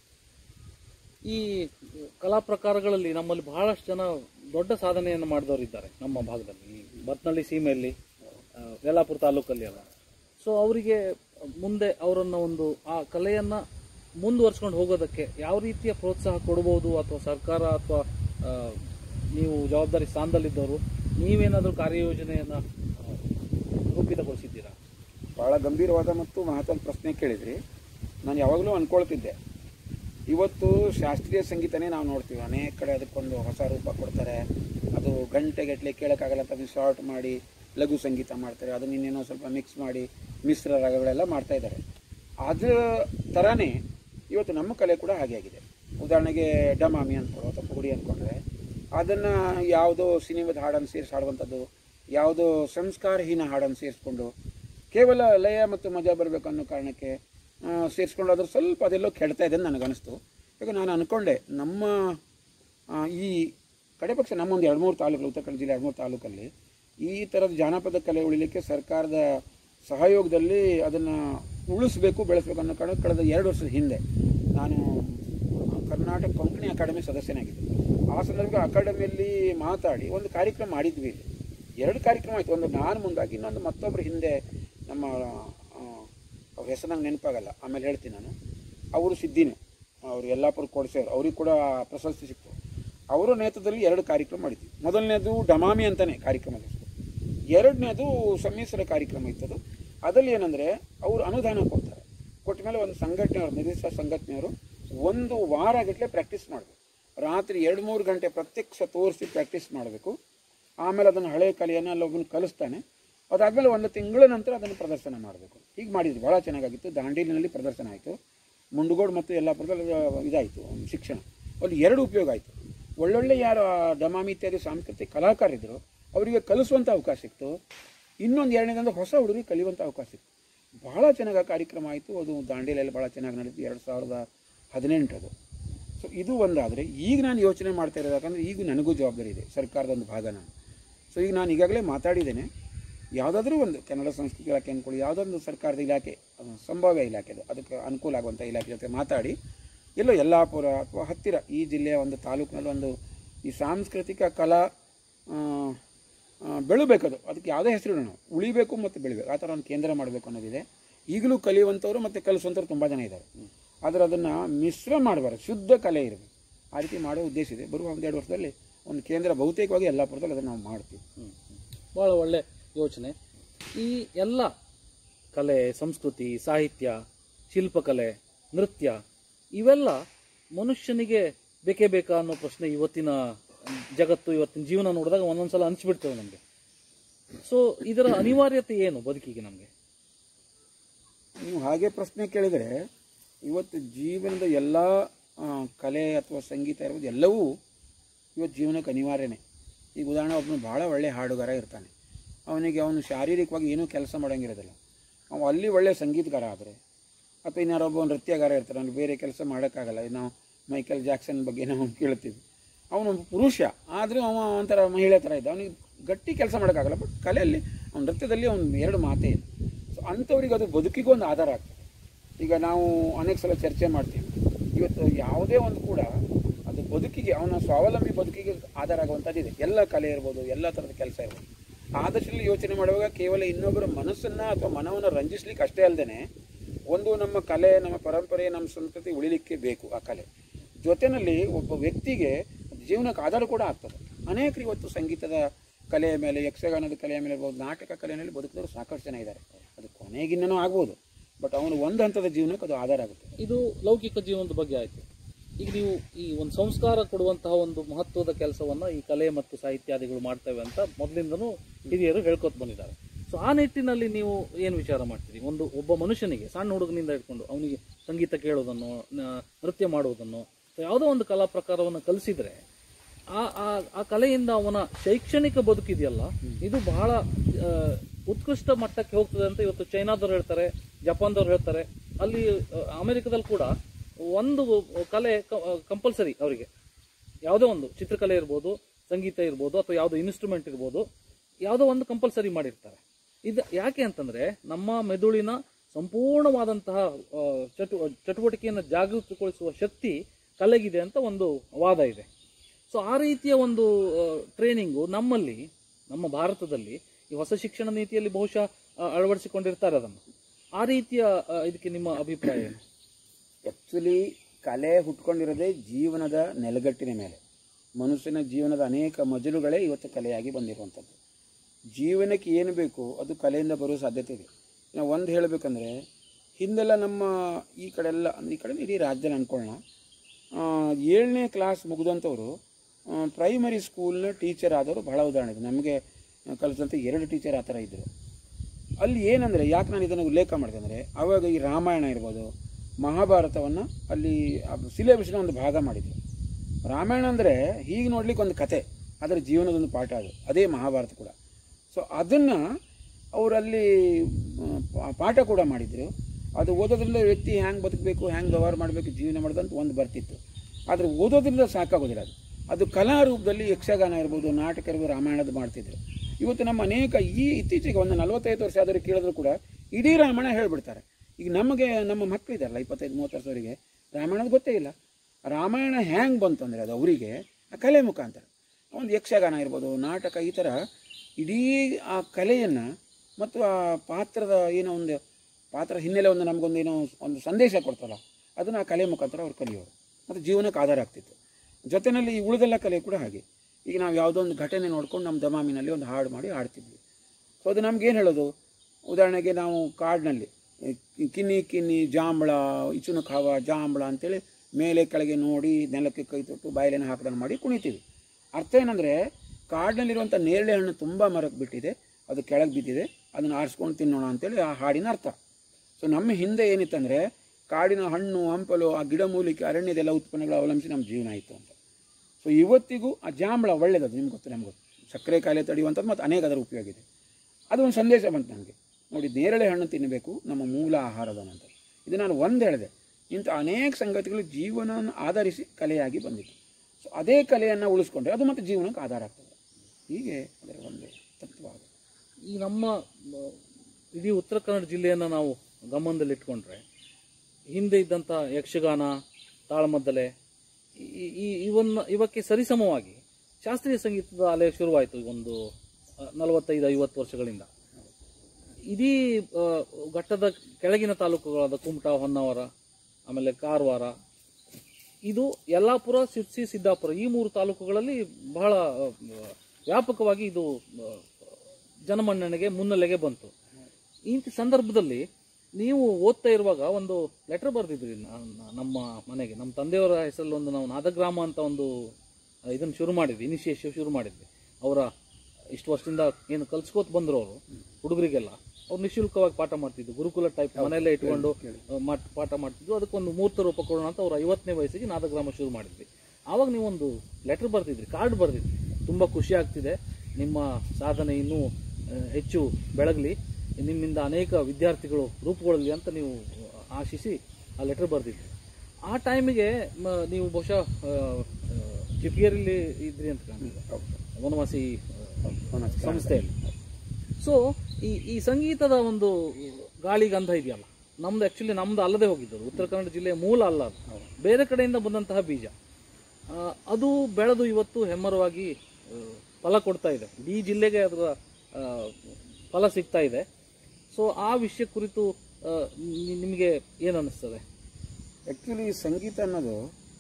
ಈ ಕಲಾ ಪ್ರಕಾರಗಳಲ್ಲಿ ನಮ್ಮಲ್ಲಿ ಬಹಳಷ್ಟು ಜನ ದೊಡ್ಡ ಸಾಧನೆಯನ್ನು ಮಾಡಿದವರು ಇದ್ದಾರೆ ನಮ್ಮ ಭಾಗದಲ್ಲಿ ಈ ಬತ್ನಳ್ಳಿ ಸೀಮೆಯಲ್ಲಿ ಆ, ಯಲ್ಲಾಪುರ ತಾಲೂಕಲ್ಲಿ ಎಲ್ಲ ಸೊ ಅವರಿಗೆ ಮುಂದೆ ಅವರನ್ನು ಒಂದು ಆ ಕಲೆಯನ್ನ ಮುಂದುವರ್ಸ್ಕೊಂಡು ಹೋಗೋದಕ್ಕೆ ಯಾವ ರೀತಿಯ ಪ್ರೋತ್ಸಾಹ ಕೊಡ್ಬೋದು ಅಥವಾ ಸರ್ಕಾರ ಅಥವಾ ಆ, ನೀವು ಜವಾಬ್ದಾರಿ ಸ್ಥಾನದಲ್ಲಿದ್ದವರು ನೀವೇನಾದರೂ ಕಾರ್ಯಯೋಜನೆಯನ್ನು ರೂಪಿತಗೊಳಿಸಿದ್ದೀರಾ ಭಾಳ ಗಂಭೀರವಾದ ಮತ್ತು ಮಹತ್ವದ ಪ್ರಶ್ನೆ ಕೇಳಿದ್ರಿ ನಾನು ಯಾವಾಗಲೂ ಅಂದ್ಕೊಳ್ತಿದ್ದೆ ಇವತ್ತು ಶಾಸ್ತ್ರೀಯ ಸಂಗೀತನೇ ನಾವು ನೋಡ್ತೀವಿ ಅನೇಕ ಕಡೆ ಅದಕ್ಕೊಂದು ಹೊಸ ರೂಪ ಕೊಡ್ತಾರೆ ಅದು ಗಂಟೆಗಟ್ಟಲೆ ಕೇಳೋಕ್ಕಾಗಲ್ಲ ಅಂತ ಅದನ್ನ ಶಾರ್ಟ್ ಮಾಡಿ ಲಘು ಸಂಗೀತ ಮಾಡ್ತಾರೆ ಅದನ್ನ ಇನ್ನೇನೋ ಸ್ವಲ್ಪ ಮಿಕ್ಸ್ ಮಾಡಿ ಮಿಶ್ರ ರಾಗಗಳೆಲ್ಲ ಮಾಡ್ತಾ ಇದ್ದಾರೆ ಅದ್ರ ಥರನೇ ಇವತ್ತು ನಮ್ಮ ಕಲೆ ಕೂಡ ಹಾಗೆ ಆಗಿದೆ ಉದಾಹರಣೆಗೆ ಡಮಾಮಿ ಅಂದ್ಕೊಳ್ಳೋ ಅಥವಾ ಪುಗುಡಿ ಅಂದ್ಕೊಂಡ್ರೆ ಅದನ್ನು ಯಾವುದೋ ಸಿನಿಮಾದ ಹಾಡನ್ನು ಸೇರಿಸಿ ಹಾಡುವಂಥದ್ದು ಯಾವುದೋ ಸಂಸ್ಕಾರಹೀನ ಹಾಡನ್ನು ಸೇರಿಸ್ಕೊಂಡು ಕೇವಲ ಲಯ ಮತ್ತು ಮಜಾ ಬರಬೇಕು ಅನ್ನೋ ಕಾರಣಕ್ಕೆ ಆ, ಸೇರಿಸ್ಕೊಂಡು ಅದ್ರ ಸ್ವಲ್ಪ ಅದೆಲ್ಲೋ ಕೆಡ್ತಾ ಇದೆ ಅಂತ ನನಗನ್ನಿಸ್ತು ಈಗ ನಾನು ಅಂದ್ಕೊಂಡೆ ನಮ್ಮ ಆ, ಈ ಕಡೆ ಪಕ್ಷ ನಮ್ಮೊಂದು ಎರಡು ಮೂರು ತಾಲೂಕು ಉತ್ತರ ಕನ್ನಡ ಜಿಲ್ಲೆ ಎರಡು ಮೂರು ತಾಲೂಕಲ್ಲಿ ಈ ಥರದ ಜಾನಪದ ಕಲೆ ಉಳಿಲಿಕ್ಕೆ ಸರ್ಕಾರದ ಸಹಯೋಗದಲ್ಲಿ ಅದನ್ನು ಉಳಿಸ್ಬೇಕು ಬೆಳೆಸಬೇಕು ಅನ್ನೋ ಕಾರಣ ಕಳೆದ ಎರಡು ವರ್ಷದ ಹಿಂದೆ ನಾನು ಕರ್ನಾಟಕ ಕೊಂಕಣಿ ಅಕಾಡೆಮಿ ಸದಸ್ಯನಾಗಿದ್ದೆ ಆ ಸಂದರ್ಭ ಅಕಾಡೆಮಿಯಲ್ಲಿ ಮಾತಾಡಿ ಒಂದು ಕಾರ್ಯಕ್ರಮ ಮಾಡಿದ್ವಿ ಇಲ್ಲಿ ಎರಡು ಕಾರ್ಯಕ್ರಮ ಆಯಿತು ಒಂದು ನಾನು ಮುಂದಾಗಿ ಇನ್ನೊಂದು ಮತ್ತೊಬ್ಬರು ಹಿಂದೆ ನಮ್ಮ ಆ, ಅವ್ರ ಹೆಸರು ನಂಗೆ ನೆನಪಾಗಲ್ಲ ಆಮೇಲೆ ಹೇಳ್ತೀನಿ ನಾನು ಅವರು ಸಿದ್ದಿನೇ ಅವರು ಯಲ್ಲಾಪುರ ಕೊಡಿಸೋರು ಅವ್ರಿಗೆ ಕೂಡ ಪ್ರಶಸ್ತಿ ಸಿಕ್ತು ಅವರ ನೇತೃತ್ವದಲ್ಲಿ ಎರಡು ಕಾರ್ಯಕ್ರಮ ಮಾಡಿದ್ವಿ ಮೊದಲನೇದು ಡಮಾಮಿ ಅಂತಲೇ ಕಾರ್ಯಕ್ರಮದ ಹೆಸರು ಎರಡನೇದು ಸಮ್ಮಿಶ್ರ ಕಾರ್ಯಕ್ರಮ ಇತ್ತದು ಅದರಲ್ಲಿ ಏನಂದರೆ ಅವರು ಅನುದಾನ ಕೊಡ್ತಾರೆ ಕೊಟ್ಟ ಮೇಲೆ ಒಂದು ಸಂಘಟನೆಯವರು ನಿರ್ದಿಷ್ಟ ಸಂಘಟನೆಯವರು ಒಂದು ವಾರಗಟ್ಟಲೆ ಪ್ರಾಕ್ಟೀಸ್ ಮಾಡಬೇಕು ರಾತ್ರಿ ಎರಡು ಮೂರು ಗಂಟೆ ಪ್ರತ್ಯಕ್ಷ ತೋರಿಸಿ ಪ್ರಾಕ್ಟೀಸ್ ಮಾಡಬೇಕು ಆಮೇಲೆ ಅದನ್ನು ಹಳೆಯ ಕಲೆಯನ್ನು ಅಲ್ಲೊಬ್ಬನು ಕಲಿಸ್ತಾನೆ ಅದಾದಮೇಲೆ ಒಂದು ತಿಂಗಳ ನಂತರ ಅದನ್ನು ಪ್ರದರ್ಶನ ಮಾಡಬೇಕು ಹೀಗೆ ಮಾಡಿದ್ವಿ ಭಾಳ ಚೆನ್ನಾಗಾಗಿತ್ತು ದಾಂಡೇಲಿನಲ್ಲಿ ಪ್ರದರ್ಶನ ಆಯಿತು ಮುಂಡಗೋಡು ಮತ್ತು ಯಲ್ಲಾಪುರದಲ್ಲಿ ಇದಾಯಿತು ಶಿಕ್ಷಣ ಅಲ್ಲಿ ಎರಡು ಉಪಯೋಗ ಆಯಿತು ಒಳ್ಳೊಳ್ಳೆ ಯಾರು ಆ ಡಮಾಮಿ ಇತ್ಯಾದಿ ಸಾಂಸ್ಕೃತಿಕ ಕಲಾಕಾರಿದ್ರು ಅವರಿಗೆ ಕಲಿಸುವಂಥ ಅವಕಾಶ ಸಿಕ್ತು ಇನ್ನೊಂದು ಎರಡನೇದಂದ್ರೆ ಹೊಸ ಹುಡುಗರಿಗೆ ಕಲಿಯುವಂಥ ಅವಕಾಶ ಸಿಕ್ತು ಭಾಳ ಚೆನ್ನಾಗಿ ಆ ಕಾರ್ಯಕ್ರಮ ಆಯಿತು ಅದು ದಾಂಡೇಲಿಯಲ್ಲಿ ಭಾಳ ಚೆನ್ನಾಗಿ ನಡೀತು ಎರಡು ಸಾವಿರದ ಹದಿನೆಂಟದು ಸೊ ಇದು ಒಂದಾದರೆ ಈಗ ನಾನು ಯೋಚನೆ ಮಾಡ್ತಾ ಇರೋದು ಯಾಕಂದರೆ ಈಗ ನನಗೂ ಜವಾಬ್ದಾರಿ ಇದೆ ಸರ್ಕಾರದ ಒಂದು ಭಾಗ ನಾನು ಸೊ ಈಗ ನಾನು ಈಗಾಗಲೇ ಮಾತಾಡಿದ್ದೇನೆ ಯಾವುದಾದ್ರೂ ಒಂದು ಕನ್ನಡ ಸಂಸ್ಕೃತಿ ಇಲಾಖೆ ಅಂದ್ಕೊಳ್ಳಿ ಯಾವುದೊಂದು ಸರ್ಕಾರದ ಇಲಾಖೆ ಅದು ಸಂಭಾವ್ಯ ಇಲಾಖೆ ಅದು ಅದಕ್ಕೆ ಅನುಕೂಲ ಆಗುವಂಥ ಇಲಾಖೆ ಜೊತೆ ಮಾತಾಡಿ ಎಲ್ಲೋ ಯಲ್ಲಾಪುರ ಅಥವಾ ಹತ್ತಿರ ಈ ಜಿಲ್ಲೆಯ ಒಂದು ತಾಲೂಕಿನಲ್ಲಿ ಒಂದು ಈ ಸಾಂಸ್ಕೃತಿಕ ಕಲಾ ಆ, ಆ, ಬೆಳಿಬೇಕದು ಅದಕ್ಕೆ ಯಾವುದೇ ಹೆಸರು ನಾವು ಉಳಿಬೇಕು ಮತ್ತು ಬೆಳಿಬೇಕು ಆ ಥರ ಒಂದು ಕೇಂದ್ರ ಮಾಡಬೇಕು ಅನ್ನೋದಿದೆ ಈಗಲೂ ಕಲಿಯುವಂಥವ್ರು ಮತ್ತು ಕಲಿಸುವಂಥವ್ರು ತುಂಬ ಜನ ಇದ್ದಾರೆ ಆದರೆ ಅದನ್ನು ಮಿಶ್ರ ಮಾಡಬಾರ್ದು ಶುದ್ಧ ಕಲೆ ಇರಬೇಕು ಆ ರೀತಿ ಮಾಡೋ ಉದ್ದೇಶ ಇದೆ ಬರುವ ಒಂದೆರಡು ವರ್ಷದಲ್ಲಿ ಒಂದು ಕೇಂದ್ರ ಬಹುತೇಕವಾಗಿ ಯಲ್ಲಾಪುರದಲ್ಲಿ ಅದನ್ನು ನಾವು ಮಾಡ್ತೀವಿ ಬಹಳ ಒಳ್ಳೆ ಯೋಚನೆ ಈ ಎಲ್ಲ ಕಲೆ ಸಂಸ್ಕೃತಿ ಸಾಹಿತ್ಯ ಶಿಲ್ಪಕಲೆ ನೃತ್ಯ ಇವೆಲ್ಲ ಮನುಷ್ಯನಿಗೆ ಬೇಕೇ ಬೇಕಾ ಅನ್ನೋ ಪ್ರಶ್ನೆ ಇವತ್ತಿನ ಜಗತ್ತು ಇವತ್ತಿನ ಜೀವನ ನೋಡಿದಾಗ ಒಂದೊಂದ್ಸಲ ಅನಿಸ್ಬಿಡ್ತೇವೆ ನಮಗೆ ಸೊ ಇದರ ಅನಿವಾರ್ಯತೆ ಏನು ಬದುಕಿಗೆ ನಮಗೆ ನೀವು ಹಾಗೆ ಪ್ರಶ್ನೆ ಕೇಳಿದರೆ ಇವತ್ತು ಜೀವನದ ಎಲ್ಲ ಆ, ಕಲೆ ಅಥವಾ ಸಂಗೀತ ಇರ್ಬೋದು ಎಲ್ಲವೂ ಇವತ್ತು ಜೀವನಕ್ಕೆ ಅನಿವಾರ್ಯನೇ ಈಗ ಉದಾಹರಣೆ ಒಬ್ಬನು ಭಾಳ ಒಳ್ಳೆ ಹಾಡುಗಾರ ಇರ್ತಾನೆ ಅವನಿಗೆ ಅವನು ಶಾರೀರಿಕವಾಗಿ ಏನೂ ಕೆಲಸ ಮಾಡೋಂಗಿರೋದಿಲ್ಲ ಅವ ಅಲ್ಲಿ ಒಳ್ಳೆ ಸಂಗೀತಗಾರ ಆದರೆ ಅಥವಾ ಇನ್ನಾರೊಬ್ಬ ನೃತ್ಯಗಾರ ಇರ್ತಾನೆ ಅವ್ನು ಬೇರೆ ಕೆಲಸ ಮಾಡೋಕ್ಕಾಗಲ್ಲ ಈಗ ನಾವು ಮೈಕಲ್ ಜಾಕ್ಸನ್ ಬಗ್ಗೆ ನಾವು ಕೇಳ್ತೀವಿ ಅವನು ಪುರುಷ ಆದರೂ ಅವ ಒಂಥರ ಮಹಿಳೆ ಥರ ಇದ್ದ ಅವನಿಗೆ ಗಟ್ಟಿ ಕೆಲಸ ಮಾಡೋಕ್ಕಾಗಲ್ಲ ಬಟ್ ಕಲೆಯಲ್ಲಿ ಅವ್ನ ನೃತ್ಯದಲ್ಲಿ ಅವ್ನು ಎರಡು ಮಾತೇ ಇದೆ ಸೊ ಅಂಥವ್ರಿಗೆ ಅದು ಬದುಕಿಗೂ ಒಂದು ಆಧಾರ ಆಗ್ತದೆ ಈಗ ನಾವು ಅನೇಕ ಸಲ ಚರ್ಚೆ ಮಾಡ್ತೀವಿ ಇವತ್ತು ಯಾವುದೇ ಒಂದು ಕೂಡ ಅದು ಬದುಕಿಗೆ ಅವನ ಸ್ವಾವಲಂಬಿ ಬದುಕಿಗೆ ಆಧಾರ ಆಗುವಂಥದ್ದಿದೆ ಎಲ್ಲ ಕಲೆ ಇರ್ಬೋದು ಎಲ್ಲ ಥರದ ಕೆಲಸ ಇರ್ಬೋದು ಆದರ್ಶದಲ್ಲಿ ಯೋಚನೆ ಮಾಡುವಾಗ ಕೇವಲ ಇನ್ನೊಬ್ಬರ ಮನಸ್ಸನ್ನು ಅಥವಾ ಮನವನ್ನು ರಂಜಿಸ್ಲಿಕ್ಕೆ ಅಷ್ಟೇ ಅಲ್ಲದೆ ಒಂದು ನಮ್ಮ ಕಲೆ ನಮ್ಮ ಪರಂಪರೆ ನಮ್ಮ ಸಂಸ್ಕೃತಿ ಉಳಿಲಿಕ್ಕೆ ಬೇಕು ಆ ಕಲೆ ಜೊತೆಯಲ್ಲಿ ಒಬ್ಬ ವ್ಯಕ್ತಿಗೆ ಜೀವನಕ್ಕೆ ಆಧಾರ ಕೂಡ ಆಗ್ತದೆ ಅನೇಕರು ಇವತ್ತು ಸಂಗೀತದ ಕಲೆಯ ಮೇಲೆ ಯಕ್ಷಗಾನದ ಕಲೆಯ ಮೇಲೆ ಇರ್ಬೋದು ನಾಟಕ ಕಲೆಯ ಮೇಲೆ ಬದುಕಿದವರು ಸಾಕಷ್ಟು ಜನ ಇದ್ದಾರೆ ಅದು ಕೊನೆಗಿನ್ನೂ ಆಗ್ಬೋದು ಬಟ್ ಅವನು ಒಂದು ಹಂತದ ಜೀವನಕ್ಕೆ ಅದು ಆಧಾರ ಆಗುತ್ತೆ ಇದು ಲೌಕಿಕ ಜೀವನದ ಬಗ್ಗೆ ಆಯ್ತು ಈಗ ನೀವು ಈ ಒಂದು ಸಂಸ್ಕಾರ ಕೊಡುವಂತಹ ಒಂದು ಮಹತ್ವದ ಕೆಲಸವನ್ನ ಈ ಕಲೆ ಮತ್ತು ಸಾಹಿತ್ಯಾದಿಗಳು ಮಾಡ್ತೇವೆ ಅಂತ ಮೊದಲಿಂದನೂ ಹಿರಿಯರು ಹೇಳ್ಕೊತ ಬಂದಿದ್ದಾರೆ ಸೊ ಆ ನಿಟ್ಟಿನಲ್ಲಿ ನೀವು ಏನು ವಿಚಾರ ಮಾಡ್ತೀರಿ ಒಂದು ಒಬ್ಬ ಮನುಷ್ಯನಿಗೆ ಸಣ್ಣ ಹುಡುಗನಿಂದ ಇಟ್ಕೊಂಡು ಅವನಿಗೆ ಸಂಗೀತ ಕೇಳೋದನ್ನು ನ- ನೃತ್ಯ ಮಾಡುವುದನ್ನು ಅಥವಾ ಯಾವುದೋ ಒಂದು ಕಲಾ ಪ್ರಕಾರವನ್ನು ಕಲಿಸಿದ್ರೆ ಆ ಆ- ಆ ಕಲೆಯಿಂದ ಅವನ ಶೈಕ್ಷಣಿಕ ಬದುಕಿದೆಯಲ್ಲ ಇದು ಬಹಳ ಆ, ಉತ್ಕೃಷ್ಟ ಮಟ್ಟಕ್ಕೆ ಹೋಗ್ತದೆ ಅಂತ ಇವತ್ತು ಚೈನಾದವ್ರು ಹೇಳ್ತಾರೆ ಜಪಾನ್ದವ್ರು ಹೇಳ್ತಾರೆ ಅಲ್ಲಿ ಆ, ಅಮೆರಿಕದಲ್ಲಿ ಕೂಡ ಒಂದು ಕಲೆ ಕಂಪಲ್ಸರಿ ಅವರಿಗೆ ಯಾವುದೋ ಒಂದು ಚಿತ್ರಕಲೆ ಇರ್ಬೋದು ಸಂಗೀತ ಇರ್ಬೋದು ಅಥವಾ ಯಾವುದೋ ಇನ್ಸ್ಟ್ರೂಮೆಂಟ್ ಇರ್ಬೋದು ಯಾವುದೋ ಒಂದು ಕಂಪಲ್ಸರಿ ಮಾಡಿರ್ತಾರೆ ಇದು ಯಾಕೆ ಅಂತಂದ್ರೆ ನಮ್ಮ ಮೆದುಳಿನ ಸಂಪೂರ್ಣವಾದಂತಹ ಆ, ಚಟು ಚಟುವಟಿಕೆಯನ್ನು ಜಾಗೃತಗೊಳಿಸುವ ಶಕ್ತಿ ಕಲೆಗಿದೆ ಅಂತ ಒಂದು ವಾದ ಇದೆ ಸೊ ಆ ರೀತಿಯ ಒಂದು ಟ್ರೈನಿಂಗು ನಮ್ಮಲ್ಲಿ ನಮ್ಮ ಭಾರತದಲ್ಲಿ ಈ ಹೊಸ ಶಿಕ್ಷಣ ನೀತಿಯಲ್ಲಿ ಬಹುಶಃ ಆ, ಅಳವಡಿಸಿಕೊಂಡಿರ್ತಾರೆ ಅದನ್ನು ಆ ರೀತಿಯ ಆ, ಇದಕ್ಕೆ ನಿಮ್ಮ ಅಭಿಪ್ರಾಯ ಏನು ಆ್ಯಕ್ಚುಲಿ ಕಲೆ ಹುಟ್ಕೊಂಡಿರೋದೇ ಜೀವನದ ನೆಲಗಟ್ಟಿನ ಮೇಲೆ ಮನುಷ್ಯನ ಜೀವನದ ಅನೇಕ ಮಜಲುಗಳೇ ಇವತ್ತು ಕಲೆಯಾಗಿ ಬಂದಿರುವಂಥದ್ದು ಜೀವನಕ್ಕೆ ಏನು ಬೇಕು ಅದು ಕಲೆಯಿಂದ ಬರುವ ಸಾಧ್ಯತೆ ಇದೆ ನಾವು ಒಂದು ಹೇಳಬೇಕಂದ್ರೆ ಹಿಂದೆಲ್ಲ ನಮ್ಮ ಈ ಕಡೆ ಎಲ್ಲ ಅಂದ್ರೆ ಈ ಕಡೆ ಇಡೀ ರಾಜ್ಯದಲ್ಲಿ ಅನ್ಕೊಳ್ಳೋಣ ಆ, ಏಳನೇ ಕ್ಲಾಸ್ ಮುಗಿದಂಥವ್ರು ಪ್ರೈಮರಿ ಸ್ಕೂಲ್ನ ಟೀಚರ್ ಆದವರು ಬಹಳ ಉದಾಹರಣೆ ಇದೆ ನಮಗೆ ಕಲಿಸಿದಂಥ ಎರಡು ಟೀಚರ್ ಆ ಥರ ಇದ್ದರು ಅಲ್ಲಿ ಏನಂದರೆ ಯಾಕೆ ನಾನು ಇದನ್ನು ಉಲ್ಲೇಖ ಮಾಡಿದೆ ಅಂದರೆ ಆವಾಗ ಈ ರಾಮಾಯಣ ಇರ್ಬೋದು ಮಹಾಭಾರತವನ್ನು ಅಲ್ಲಿ ಸಿಲೆಬಸ್ನ ಒಂದು ಭಾಗ ಮಾಡಿದ್ರು ರಾಮಾಯಣ ಅಂದರೆ ಹೀಗೆ ನೋಡ್ಲಿಕ್ಕೆ ಒಂದು ಕತೆ ಅದರ ಜೀವನದೊಂದು ಪಾಠ ಅದು ಅದೇ ಮಹಾಭಾರತ ಕೂಡ ಸೊ ಅದನ್ನು ಅವರಲ್ಲಿ ಪಾಠ ಕೂಡ ಮಾಡಿದರು ಅದು ಓದೋದ್ರಿಂದ ವ್ಯಕ್ತಿ ಹ್ಯಾಂಗೆ ಬದುಕಬೇಕು ಹ್ಯಾಂಗೆ ವ್ಯವಹಾರ ಮಾಡಬೇಕು ಜೀವನ ಮಾಡೋದಂತ ಒಂದು ಬರ್ತಿತ್ತು ಆದರೆ ಓದೋದ್ರಿಂದ ಸಾಕಾಗೋದಿಲ್ಲ ಅದು ಅದು ಕಲಾ ರೂಪದಲ್ಲಿ ಯಕ್ಷಗಾನ ಇರ್ಬೋದು ನಾಟಕ ಇರ್ಬೋದು ರಾಮಾಯಣದ ಮಾಡ್ತಿದ್ರು ಇವತ್ತು ನಮ್ಮ ಅನೇಕ ಈ ಇತ್ತೀಚೆಗೆ ಒಂದು ನಲವತ್ತೈದು ವರ್ಷ ಆದರೂ ಕೇಳಿದ್ರು ಕೂಡ ಇಡೀ ರಾಮಾಯಣ ಹೇಳ್ಬಿಡ್ತಾರೆ ಈಗ ನಮಗೆ ನಮ್ಮ ಮಕ್ಕಳು ಇದ್ದಾರಲ್ಲ ಇಪ್ಪತ್ತೈದು ಮೂವತ್ತು ವರ್ಷದವರಿಗೆ ರಾಮಾಯಣದ ಗೊತ್ತೇ ಇಲ್ಲ ರಾಮಾಯಣ ಹ್ಯಾಂಗೆ ಬಂತು ಅಂದರೆ ಅದು ಅವರಿಗೆ ಆ ಕಲೆ ಮುಖಾಂತರ ಒಂದು ಯಕ್ಷಗಾನ ಇರ್ಬೋದು ನಾಟಕ ಈ ಥರ ಇಡೀ ಆ ಕಲೆಯನ್ನು ಮತ್ತು ಆ ಪಾತ್ರದ ಏನೋ ಒಂದು ಪಾತ್ರ ಹಿನ್ನೆಲೆ ಒಂದು ನಮಗೊಂದು ಏನೋ ಒಂದು ಸಂದೇಶ ಕೊಡ್ತಲ್ಲ ಅದನ್ನು ಆ ಕಲೆ ಮುಖಾಂತರ ಅವ್ರು ಕಲಿಯೋರು ಮತ್ತು ಜೀವನಕ್ಕೆ ಆಧಾರ ಆಗ್ತಿತ್ತು ಜೊತೆಯಲ್ಲಿ ಈ ಉಳಿದೆಲ್ಲ ಕಲೆ ಕೂಡ ಹಾಗೆ ಈಗ ನಾವು ಯಾವುದೋ ಒಂದು ಘಟನೆ ನೋಡ್ಕೊಂಡು ನಮ್ಮ ದಮಾಮಿನಲ್ಲಿ ಒಂದು ಹಾಡು ಮಾಡಿ ಹಾಡ್ತಿದ್ವಿ ಸೊ ಅದು ನಮ್ಗೇನು ಹೇಳೋದು ಉದಾಹರಣೆಗೆ ನಾವು ಕಾಡಿನಲ್ಲಿ ಕಿನ್ನಿ ಕಿನ್ನಿ ಜಾಂಬಳ ಇಚುನು ಖಾವ ಜಾಂಬಳ ಅಂತೇಳಿ ಮೇಲೆ ಕೆಳಗೆ ನೋಡಿ ನೆಲಕ್ಕೆ ಕೈ ತೊಟ್ಟು ಬಾಯಲೆನ ಹಾಕದನ್ನು ಮಾಡಿ ಕುಣಿತೀವಿ ಅರ್ಥ ಏನಂದರೆ ಕಾಡಿನಲ್ಲಿರುವಂಥ ನೇರಳೆ ಹಣ್ಣು ತುಂಬ ಮರಕ್ಕೆ ಬಿಟ್ಟಿದೆ ಅದು ಕೆಳಗೆ ಬಿದ್ದಿದೆ ಅದನ್ನು ಆರಿಸ್ಕೊಂಡು ತಿನ್ನೋಣ ಅಂತೇಳಿ ಆ ಹಾಡಿನ ಅರ್ಥ ಸೊ ನಮ್ಮ ಹಿಂದೆ ಏನಿತ್ತಂದರೆ ಕಾಡಿನ ಹಣ್ಣು ಹಂಪಲು ಆ ಗಿಡಮೂಲಿಕೆ ಅರಣ್ಯದೆಲ್ಲ ಉತ್ಪನ್ನಗಳ ಅವಲಂಬಿಸಿ ನಮ್ಮ ಜೀವನ ಆಯಿತು ಅಂತ ಸೊ ಇವತ್ತಿಗೂ ಆ ಜಾಂಬಳ ಒಳ್ಳೆಯದು ನಿಮ್ಗೆ ಗೊತ್ತು ನಮ್ಗೆ ಗೊತ್ತು ಸಕ್ಕರೆ ಕಾಯಿಲೆ ತಡೆಯುವಂಥದ್ದು ಮತ್ತು ಅನೇಕ ಅದರ ಉಪಯೋಗ ಇದೆ ಅದು ಒಂದು ಸಂದೇಶ ಬಂತು ನನಗೆ ನೋಡಿ ನೇರಳೆ ಹಣ್ಣು ತಿನ್ನಬೇಕು ನಮ್ಮ ಮೂಲ ಆಹಾರದ ನಂತರ ಇದು ನಾನು ಒಂದು ಹೇಳಿದೆ ಇಂಥ ಅನೇಕ ಸಂಗತಿಗಳು ಜೀವನವನ್ನು ಆಧರಿಸಿ ಕಲೆಯಾಗಿ ಬಂದಿತ್ತು ಸೊ ಅದೇ ಕಲೆಯನ್ನು ಉಳಿಸ್ಕೊಂಡ್ರೆ ಅದು ಮತ್ತು ಜೀವನಕ್ಕೆ ಆಧಾರ ಆಗ್ತದೆ ಹೀಗೆ ಅದರ ಒಂದು ತತ್ವ ಅದು. ಈ ನಮ್ಮ ಮ, ಇಡೀ ಉತ್ತರ ಕನ್ನಡ ಜಿಲ್ಲೆಯನ್ನು ನಾವು ಗಮನದಲ್ಲಿಟ್ಕೊಂಡ್ರೆ ಹಿಂದೆ ಇದ್ದಂಥ ಯಕ್ಷಗಾನ ತಾಳಮದ್ದಲೆ ಈ- ಈ ಇವನ್ನ ಇವಕ್ಕೆ ಸರಿಸಮವಾಗಿ ಶಾಸ್ತ್ರೀಯ ಸಂಗೀತದ ಅಲೆ ಶುರುವಾಯಿತು ಒಂದು ಆ, ನಲವತ್ತೈದು ಐವತ್ತು ವರ್ಷಗಳಿಂದ ಇಡೀ ಆ, ಘಟ್ಟದ ಕೆಳಗಿನ ತಾಲೂಕುಗಳಾದ ಕುಮಟಾ ಹೊನ್ನಾವರ ಆಮೇಲೆ ಕಾರವಾರ ಇದು ಯಲ್ಲಾಪುರ ಸಿರ್ಸಿ ಸಿದ್ದಾಪುರ ಈ ಮೂರು ತಾಲೂಕುಗಳಲ್ಲಿ ಬಹಳ ಆ, ವ್ಯಾಪಕವಾಗಿ ಇದು ಆ, ಜನಮನ್ನಣೆಗೆ ಮುನ್ನೆಲೆಗೆ ಬಂತು ಈ ಸಂದರ್ಭದಲ್ಲಿ ನೀವು ಓದ್ತಾ ಇರುವಾಗ ಒಂದು ಲೆಟರ್ ಬರೆದಿದ್ರಿ ನಮ್ಮ ಮನೆಗೆ ನಮ್ಮ ತಂದೆಯವರ ಹೆಸರಲ್ಲಿ ಒಂದು ನಾವು ನಾದಗ್ರಾಮ ಅಂತ ಒಂದು ಆ, ಇದನ್ನ ಶುರು ಮಾಡಿದ್ವಿ ಇನಿಷಿಯೇಟಿವ್ ಶುರು ಮಾಡಿದ್ವಿ ಅವರ ಇಷ್ಟು ವರ್ಷದಿಂದ ಏನು ಕಲ್ಸ್ಕೋತ ಬಂದ್ರು ಅವರು ಹುಡುಗರಿಗೆಲ್ಲ ಅವ್ರು ನಿಶುಲ್ಕವಾಗಿ ಪಾಠ ಮಾಡ್ತಿದ್ರು ಗುರುಕುಲ ಟೈಪ್ ಮನೆಯಲ್ಲೇ ಇಟ್ಕೊಂಡು ಆ, ಮಾಟ್- ಪಾಠ ಮಾಡ್ತಿದ್ರು ಅದಕ್ಕೊಂದು ಮೂರ್ತ ರೂಪ ಕೊಡೋಣ ಅಂತ ಅವ್ರು ಐವತ್ತನೇ ವಯಸ್ಸಿಗೆ ನಾದಗ್ರಾಮ ಶುರು ಮಾಡಿದ್ವಿ ಆವಾಗ ನೀವೊಂದು ಲೆಟರ್ ಬರ್ದಿದ್ರಿ ಕಾರ್ಡ್ ಬರ್ದಿದ್ರಿ ತುಂಬ ಖುಷಿ ಆಗ್ತಿದೆ ನಿಮ್ಮ ಸಾಧನೆ ಇನ್ನೂ ಆ, ಹೆಚ್ಚು ಬೆಳಗಲಿ ನಿಮ್ಮಿಂದ ಅನೇಕ ವಿದ್ಯಾರ್ಥಿಗಳು ರೂಪುಗೊಳ್ಳಲಿ ಅಂತ ನೀವು ಆಶಿಸಿ ಆ ಲೆಟರ್ ಬರೆದಿದ್ರಿ ಆ ಟೈಮಿಗೆ ಮ- ನೀವು ಬಹುಶಃ ಆ, ಆ, ಚಿಪ್ಗೇರಿಲಿ ಇದ್ರಿ ಅಂತ ಕಾಣ್ತದೆ ವನವಾಸಿ ಆ, ಸಂಸ್ಥೆಯಲ್ಲಿ ಸೊ ಈ ಈ ಸಂಗೀತದ ಒಂದು ಗಾಳಿ ಗಂಧ ಇದೆಯಲ್ಲ ನಮ್ದು ಆಕ್ಚುಲಿ ನಮ್ದು ಅಲ್ಲದೆ ಹೋಗಿದ್ದು ಉತ್ತರ ಕನ್ನಡ ಜಿಲ್ಲೆಯ ಮೂಲ ಅಲ್ಲ ಅದು ಬೇರೆ ಕಡೆಯಿಂದ ಬಂದಂತಹ ಬೀಜ ಆ, ಅದು ಬೆಳೆದು ಇವತ್ತು ಹೆಮ್ಮರವಾಗಿ ಆ, ಫಲ ಕೊಡ್ತಾ ಇದೆ ಇಡೀ ಜಿಲ್ಲೆಗೆ ಅದರ ಆ, ಫಲ ಸಿಗ್ತಾ ಇದೆ ಸೊ ಆ ವಿಷಯ ಕುರಿತು ಆ, ನಿ- ನಿಮಗೆ ಏನು ಅನ್ನಿಸ್ತದೆ ಆ್ಯಕ್ಚುಲಿ ಸಂಗೀತ ಅನ್ನೋದು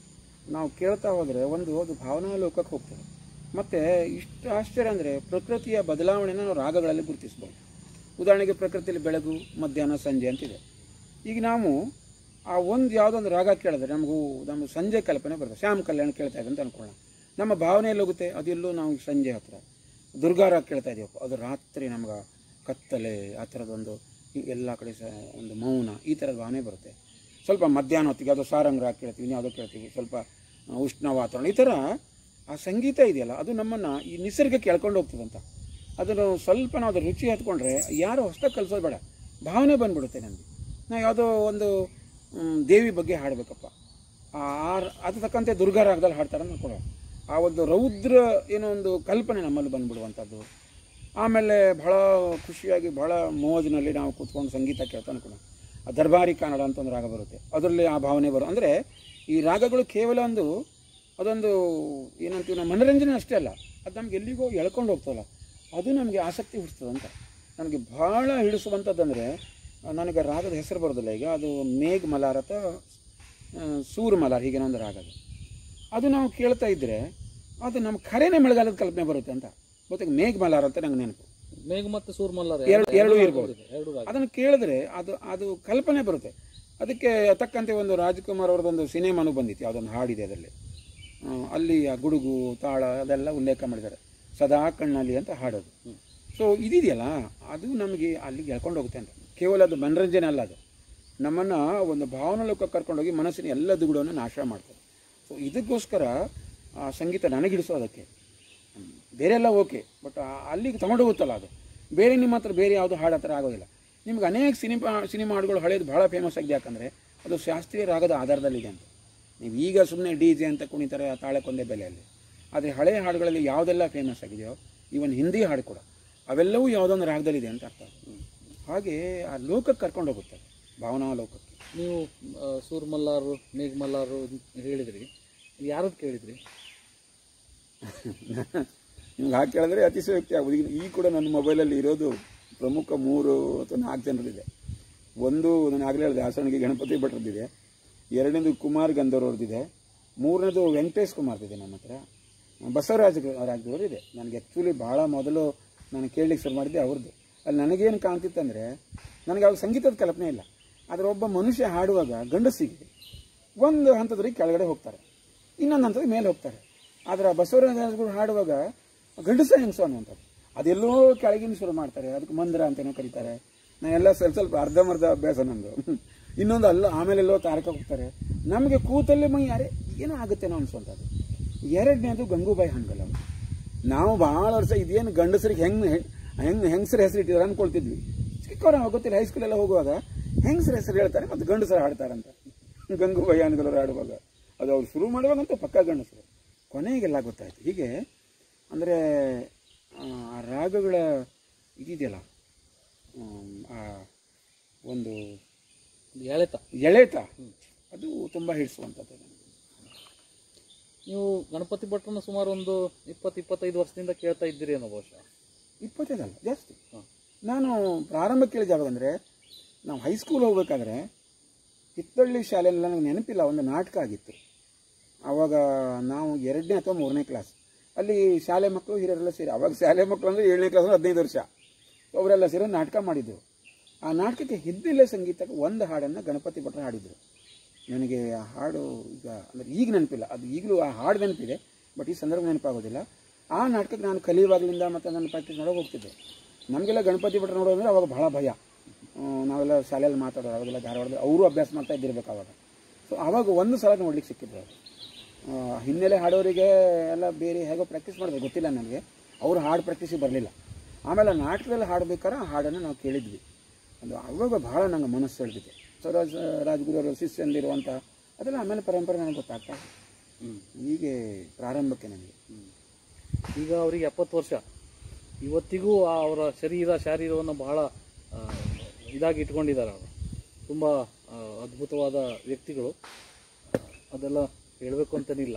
ನಾವು ಕೇಳ್ತಾ ಹೋದರೆ ಒಂದು ಅದು ಭಾವನಾ ಲೋಕಕ್ಕೆ ಹೋಗ್ತದೆ ಮತ್ತು ಇಷ್ಟು ಆಶ್ಚರ್ಯ ಅಂದರೆ ಪ್ರಕೃತಿಯ ಬದಲಾವಣೆನ ನಾವು ರಾಗಗಳಲ್ಲಿ ಗುರುತಿಸ್ಬೋದು ಉದಾಹರಣೆಗೆ ಪ್ರಕೃತಿಯಲ್ಲಿ ಬೆಳಗು ಮಧ್ಯಾಹ್ನ ಸಂಜೆ ಅಂತಿದೆ ಈಗ ನಾವು ಆ ಒಂದು ಯಾವುದೊಂದು ರಾಗ ಕೇಳಿದ್ರೆ ನಮಗೂ ನಮ್ಮ ಸಂಜೆ ಕಲ್ಪನೆ ಬರ್ತದೆ ಶ್ಯಾಮ್ ಕಲ್ಯಾಣ ಕೇಳ್ತಾ ಇದೆ ಅಂತ ಅನ್ಕೊಳ್ಳೋಣ ನಮ್ಮ ಭಾವನೆಯಲ್ಲಿ ಹೋಗುತ್ತೆ ಅದೆಲ್ಲೂ ನಾವು ಸಂಜೆ ಹತ್ರ ದುರ್ಗಾ ರಾಗ ಕೇಳ್ತಾ ಇದೀವಪ್ಪ ಅದು ರಾತ್ರಿ ನಮ್ಗೆ ಕತ್ತಲೆ ಆ ಥರದೊಂದು ಈ ಎಲ್ಲ ಕಡೆ ಸಹ ಒಂದು ಮೌನ ಈ ಥರದ ಭಾವನೆ ಬರುತ್ತೆ ಸ್ವಲ್ಪ ಮಧ್ಯಾಹ್ನ ಹೊತ್ತಿಗೆ ಅದು ಸಾರಂಗ್ ರಾಗ ಕೇಳ್ತೀವಿ ಯಾವುದೋ ಕೇಳ್ತೀವಿ ಸ್ವಲ್ಪ ಆ, ಉಷ್ಣ ವಾತಾವರಣ ಈ ಥರ ಆ ಸಂಗೀತ ಇದೆಯಲ್ಲ ಅದು ನಮ್ಮನ್ನು ಈ ನಿಸರ್ಗಕ್ಕೆ ಎಳ್ಕೊಂಡು ಹೋಗ್ತದಂತ ಅದನ್ನು ಸ್ವಲ್ಪ ನಾವು ಅದ್ರ ರುಚಿ ಹತ್ಕೊಂಡ್ರೆ ಯಾರು ಹೊಸ್ದಾಗಿ ಕಲಿಸೋದು ಬೇಡ ಭಾವನೆ ಬಂದ್ಬಿಡುತ್ತೆ ನನಗೆ ನಾವು ಯಾವುದೋ ಒಂದು ಮ್, ದೇವಿ ಬಗ್ಗೆ ಹಾಡಬೇಕಪ್ಪ ಆ ಆ- ಅದು ತಕ್ಕಂತೆ ದುರ್ಗಾ ರಾಗದಲ್ಲಿ ಹಾಡ್ತಾರೆ ಅಂತ ಅನ್ಕೊಳ್ಳೋ ಆ ಒಂದು ರೌದ್ರ ಏನೋ ಒಂದು ಕಲ್ಪನೆ ನಮ್ಮಲ್ಲಿ ಬಂದ್ಬಿಡುವಂಥದ್ದು ಆಮೇಲೆ ಭಾಳ ಖುಷಿಯಾಗಿ ಭಾಳ ಮೋಜಿನಲ್ಲಿ ನಾವು ಕೂತ್ಕೊಂಡು ಸಂಗೀತ ಕೇಳ್ತಾ ಅನ್ಕೊಳ್ಳೋಣ ಆ ದರ್ಬಾರಿ ಕನ್ನಡ ಅಂತ ಒಂದು ರಾಗ ಬರುತ್ತೆ ಅದರಲ್ಲಿ ಆ ಭಾವನೆ ಬರೋ ಅಂದರೆ ಈ ರಾಗಗಳು ಕೇವಲ ಒಂದು ಅದೊಂದು ಏನಂತೀವಿ ನಾವು ಮನೋರಂಜನೆ ಅಷ್ಟೇ ಅಲ್ಲ ಅದು ನಮ್ಗೆ ಎಲ್ಲಿಗೋ ಎಳ್ಕೊಂಡು ಹೋಗ್ತವಲ್ಲ ಅದು ನಮಗೆ ಆಸಕ್ತಿ ಹುಟ್ಟಿಸ್ತದಂತ ನನಗೆ ಭಾಳ ಹಿಡಿಸುವಂಥದ್ದಂದರೆ ನನಗೆ ರಾಗದ ಹೆಸರು ಬರೋದಿಲ್ಲ ಈಗ ಅದು ಮೇಘ್ ಮಲಾರ್ ಅಥವಾ ಆ, ಸೂರ್ ಮಲಾರ್ ಹೀಗೇನೋ ಒಂದು ರಾಗ ಅದು ಅದು ನಾವು ಕೇಳ್ತಾ ಇದ್ದರೆ ಅದು ನಮ್ಮ ಖರೇನೆ ಮಳೆಗಾಲದ ಕಲ್ಪನೆ ಬರುತ್ತೆ ಅಂತ ಗೊತ್ತಿಗೆ ಮೇಘ್ ಮಲಾರ್ ಅಂತ ನಂಗೆ ನೆನಪು ಮೇಘ ಮತ್ತು ಸೂರ್ಮಲ್ಲರ ಎರಡು ಎರಡು ಇರ್ಬೋದು ಎರಡು ರಾಗ ಅದನ್ನು ಕೇಳಿದ್ರೆ ಅದು ಅದು ಕಲ್ಪನೆ ಬರುತ್ತೆ ಅದಕ್ಕೆ ತಕ್ಕಂತೆ ಒಂದು ರಾಜ್ಕುಮಾರ್ ಅವ್ರದ್ದೊಂದು ಸಿನಿಮಾನು ಬಂದಿತ್ತು ಯಾವುದೊಂದು ಹಾಡಿದೆ ಅದರಲ್ಲಿ ಆ, ಅಲ್ಲಿ ಆ ಗುಡುಗು ತಾಳ ಅದೆಲ್ಲ ಉಲ್ಲೇಖ ಮಾಡಿದ್ದಾರೆ ಸದಾ ಕಣ್ಣಲ್ಲಿ ಅಂತ ಹಾಡೋದು ಸೊ ಇದಿದೆಯಲ್ಲ ಅದು ನಮಗೆ ಅಲ್ಲಿಗೆ ಎಳ್ಕೊಂಡು ಹೋಗುತ್ತೆ ಅಂತ ಕೇವಲ ಅದು ಮನರಂಜನೆ ಅಲ್ಲ ಅದು ನಮ್ಮನ್ನು ಒಂದು ಭಾವನಾ ಲೋಕಕ್ಕೆ ಕರ್ಕೊಂಡೋಗಿ ಮನಸ್ಸಿನ ಎಲ್ಲ ದುಗುಡವನ್ನು ನಾಶ ಮಾಡ್ತದೆ ಸೊ ಇದಕ್ಕೋಸ್ಕರ ಆ ಸಂಗೀತ ನನಗಿಡಿಸೋ ಅದಕ್ಕೆ ಹ್ಮ್. ಬೇರೆ ಎಲ್ಲ ಓಕೆ ಬಟ್ ಅಲ್ಲಿಗೆ ತಗೊಂಡೋಗುತ್ತಲ್ಲ ಅದು ಬೇರೆ ನಿಮ್ಮ ಹತ್ರ ಬೇರೆ ಯಾವುದು ಹಾಡು ಹತ್ರ ಆಗೋದಿಲ್ಲ ನಿಮ್ಗೆ ಅನೇಕ ಸಿನಿಮಾ ಸಿನಿಮಾ ಹಾಡುಗಳು ಹಳೇದು ಭಾಳ ಫೇಮಸ್ ಆಗಿದೆ ಯಾಕಂದರೆ ಅದು ಶಾಸ್ತ್ರೀಯ ರಾಗದ ಆಧಾರದಲ್ಲಿದೆ ಅಂತ ನೀವು ಈಗ ಸುಮ್ಮನೆ ಡಿ ಜೆ ಅಂತ ಕುಣಿತಾರೆ ಆ ತಾಳಕ್ಕೊಂದೇ ಬೆಲೆಯಲ್ಲಿ ಆದರೆ ಹಳೆಯ ಹಾಡುಗಳಲ್ಲಿ ಯಾವುದೆಲ್ಲ ಫೇಮಸ್ ಆಗಿದೆಯೋ ಈವನ್ ಹಿಂದಿ ಹಾಡು ಕೂಡ ಅವೆಲ್ಲವೂ ಯಾವುದೊಂದು ರಾಗದಲ್ಲಿದೆ ಅಂತ ಅರ್ಥ ಹಾಗೆ ಆ ಲೋಕಕ್ಕೆ ಕರ್ಕೊಂಡು ಹೋಗುತ್ತೆ ಭಾವನಾ ಲೋಕಕ್ಕೆ ನೀವು ಆ, ಸೂರ್ಮಲ್ಲಾರು ಮೇಘಮಲ್ಲಾರು ಹೇಳಿದ್ರಿ ಯಾರದ್ದು ಕೇಳಿದ್ರಿ ನಿಮ್ಗೆ ಹಾಕಿ ಕೇಳಿದ್ರೆ ಅತಿಶಯೋಕ್ತಿ ಆಗ್ಬೋದು ಈಗ ಈ ಕೂಡ ನನ್ನ ಮೊಬೈಲಲ್ಲಿ ಇರೋದು ಪ್ರಮುಖ ಮೂರು ಅಥವಾ ನಾಲ್ಕು ಜನರಲ್ಲಿದೆ ಒಂದು ನಾನು ಆಗಲೇ ಹೇಳಿದೆ ಹಾಸನಿಗೆ ಗಣಪತಿ ಭಟ್ರದ್ದಿದೆ ಎರಡನೇದು ಕುಮಾರ್ ಗಂಧರ್ವ್ರದ್ದಿದೆ ಮೂರನೇದು ವೆಂಕಟೇಶ್ ಕುಮಾರ್ದಿದೆ ನನ್ನ ಹತ್ರ ಬಸವರಾಜ ರಾಜದವ್ರು ಇದೆ ನನಗೆ ಆ್ಯಕ್ಚುಲಿ ಭಾಳ ಮೊದಲು ನಾನು ಕೇಳಲಿಕ್ಕೆ ಶುರು ಮಾಡಿದ್ದೆ ಅವ್ರದ್ದು ಅಲ್ಲಿ ನನಗೇನು ಕಾಣ್ತಿತ್ತಂದರೆ ನನಗೆ ಅವಾಗ ಸಂಗೀತದ ಕಲ್ಪನೆ ಇಲ್ಲ ಆದರೆ ಒಬ್ಬ ಮನುಷ್ಯ ಹಾಡುವಾಗ ಗಂಡಸಿಗೆ ಒಂದು ಹಂತದ್ರಿಗೆ ಕೆಳಗಡೆ ಹೋಗ್ತಾರೆ ಇನ್ನೊಂದು ಹಂತದ ಮೇಲೆ ಹೋಗ್ತಾರೆ ಆದರೆ ಬಸವರಾಜರು ಹಾಡುವಾಗ ಗಂಡಸ ಹೆಂಗಸು ಅನ್ನುವಂಥದ್ದು ಅದೆಲ್ಲೋ ಕೆಳಗಿನ ಶುರು ಮಾಡ್ತಾರೆ ಅದಕ್ಕೆ ಮಂದ್ರ ಅಂತೇನೋ ಕರೀತಾರೆ ನಾನೆಲ್ಲ ಸ್ವಲ್ಪ ಸ್ವಲ್ಪ ಅರ್ಧಮರ್ಧ ಅಭ್ಯಾಸ ನಂದು ಇನ್ನೊಂದು ಅಲ್ಲ ಆಮೇಲೆಲ್ಲೋ ತಾರಕ ಹೋಗ್ತಾರೆ ನಮಗೆ ಕೂತಲ್ಲೇ ಮೈ ಯಾರೇ ಏನೋ ಆಗುತ್ತೇನೋ ಅನ್ಸುವಂಥದ್ದು ಎರಡನೇದು ಗಂಗೂಬಾಯಿ ಹಂಗಲ್ಲ ಅವ್ರು. ನಾವು ಭಾಳ ವರ್ಷ ಇದೇನು ಗಂಡಸರಿಗೆ ಹೆಂಗೆ ಹೆಂಗೆ ಹೆಂಗಸರ ಹೆಸರು ಇಟ್ಟಿದ್ದಾರೆ ಅನ್ಕೊಳ್ತಿದ್ವಿ ಚಿಕ್ಕವ್ರ ಗೊತ್ತಿಲ್ಲ ಹೈಸ್ಕೂಲೆಲ್ಲ ಹೋಗುವಾಗ ಹೆಂಗಸರ ಹೆಸರು ಹೇಳ್ತಾರೆ ಮತ್ತು ಗಂಡಸರು ಹಾಡ್ತಾರಂತ ಗಂಗೂಬಾಯಿ ಹಂಗಲವ್ರು ಹಾಡುವಾಗ ಅದು ಅವ್ರು ಶುರು ಮಾಡುವಾಗಂತೂ ಪಕ್ಕ ಗಂಡಸರು ಕೊನೆಗೆಲ್ಲ ಗೊತ್ತಾಯ್ತು ಹೀಗೆ ಅಂದರೆ ಆ ರಾಗಗಳ ಇದಿದೆಯಲ್ಲ ಆಮ್, ಆ ಒಂದು ಎಳೆತ ಎಳೆತ ಅದು ತುಂಬ ಹಿಡಿಸುವಂಥದ್ದು ನನಗೆ. ನೀವು ಗಣಪತಿ ಭಟ್ರನ್ನು ಸುಮಾರು ಒಂದು ಇಪ್ಪತ್ತು ಇಪ್ಪತ್ತೈದು ವರ್ಷದಿಂದ ಕೇಳ್ತಾ ಇದ್ದೀರಿ ಅನ್ನೋ ಬಹುಶಃ ಇಪ್ಪತ್ತೈದಲ್ಲ ಜಾಸ್ತಿ ಹಾಂ ನಾನು ಪ್ರಾರಂಭ ಕೇಳಿದ ಯಾವಾಗಂದರೆ ನಾವು ಹೈಸ್ಕೂಲ್ ಹೋಗ್ಬೇಕಾದ್ರೆ ಹಿತ್ತಳ್ಳಿ ಶಾಲೆಯಲ್ಲಿ ನನಗೆ ನೆನಪಿಲ್ಲ ಒಂದು ನಾಟಕ ಆಗಿತ್ತು ಆವಾಗ ನಾವು ಎರಡನೇ ಅಥವಾ ಮೂರನೇ ಕ್ಲಾಸ್ ಅಲ್ಲಿ ಶಾಲೆ ಮಕ್ಕಳು ಹಿರಿಯರೆಲ್ಲ ಸೇರಿ ಅವಾಗ ಶಾಲೆ ಮಕ್ಕಳು ಅಂದರೆ ಏಳನೇ ಕ್ಲಾಸ್ ಹದಿನೈದು ವರ್ಷ ಅವರೆಲ್ಲ ಸೇರಿ ಒಂದು ನಾಟಕ ಮಾಡಿದ್ರು ಆ ನಾಟಕಕ್ಕೆ ಹಿನ್ನೆಲೆ ಸಂಗೀತಕ್ಕೆ ಒಂದು ಹಾಡನ್ನು ಗಣಪತಿ ಭಟ್ರು ಹಾಡಿದರು ನನಗೆ ಆ ಹಾಡು ಈಗ ಅಂದರೆ ಈಗ ನೆನಪಿಲ್ಲ ಅದು ಈಗಲೂ ಆ ಹಾಡು ನೆನಪಿದೆ ಬಟ್ ಈ ಸಂದರ್ಭ ನೆನಪಾಗೋದಿಲ್ಲ ಆ ನಾಟಕಕ್ಕೆ ನಾನು ಕಲಿಯುವಾಗಲಿಂದ ಮತ್ತು ನನ್ನ ಪ್ರಾಕ್ಟೀಸ್ ಮಾಡೋಕೆ ಹೋಗ್ತಿದ್ದೆ ನಮಗೆಲ್ಲ ಗಣಪತಿ ಭಟ್ರು ನೋಡೋದಂದ್ರೆ ಅವಾಗ ಬಹಳ ಭಯ ಆ, ನಾವೆಲ್ಲ ಶಾಲೆಯಲ್ಲಿ ಮಾತಾಡೋರು ಅವಾಗೆಲ್ಲ ಧಾರವಾಡದಲ್ಲಿ ಅವರು ಅಭ್ಯಾಸ ಮಾಡ್ತಾ ಇದ್ದಿರ್ಬೇಕು ಅವಾಗ ಸೊ ಆವಾಗ ಒಂದು ಸಲ ನೋಡ್ಲಿಕ್ಕೆ ಸಿಕ್ಕಿದ್ರು ಅವರು ಆ, ಹಿನ್ನೆಲೆ ಹಾಡೋರಿಗೆ ಎಲ್ಲ ಬೇರೆ ಹೇಗೋ ಪ್ರಾಕ್ಟೀಸ್ ಮಾಡಿದ್ರು ಗೊತ್ತಿಲ್ಲ ನನಗೆ ಅವರು ಹಾಡು ಪ್ರಾಕ್ಟೀಸಿಗೆ ಬರಲಿಲ್ಲ ಆಮೇಲೆ ನಾಟಕದಲ್ಲಿ ಹಾಡ್ಬೇಕಾದ್ರೆ ಆ ಹಾಡನ್ನು ನಾವು ಕೇಳಿದ್ವಿ ಅದು ಅವಾಗ ಬಹಳ ನಂಗೆ ಮನಸ್ಸು ಸೆಳೆದಿದೆ ಸ್ವರಾಜ್ ರಾಜ್ಗುರುವರ ಶಿಷ್ಯಂದಿರುವಂಥ ಅದೆಲ್ಲ ಆಮೇಲೆ ಪರಂಪರೆ ನನಗೆ ಗೊತ್ತಾಗ್ತಾ ಇದೆ. ಹ್ಮ್. ಹೀಗೆ ಪ್ರಾರಂಭಕ್ಕೆ ನನಗೆ ಈಗ ಅವರಿಗೆ ಎಪ್ಪತ್ತು ವರ್ಷ ಇವತ್ತಿಗೂ ಆ ಅವರ ಶರೀರ ಶಾರೀರವನ್ನು ಬಹಳ ಆ, ಇದಾಗಿ ಇಟ್ಕೊಂಡಿದ್ದಾರೆ ಅವರು ತುಂಬ ಆ, ಅದ್ಭುತವಾದ ವ್ಯಕ್ತಿಗಳು ಆ, ಅದೆಲ್ಲ ಹೇಳಬೇಕು ಅಂತನಿಲ್ಲ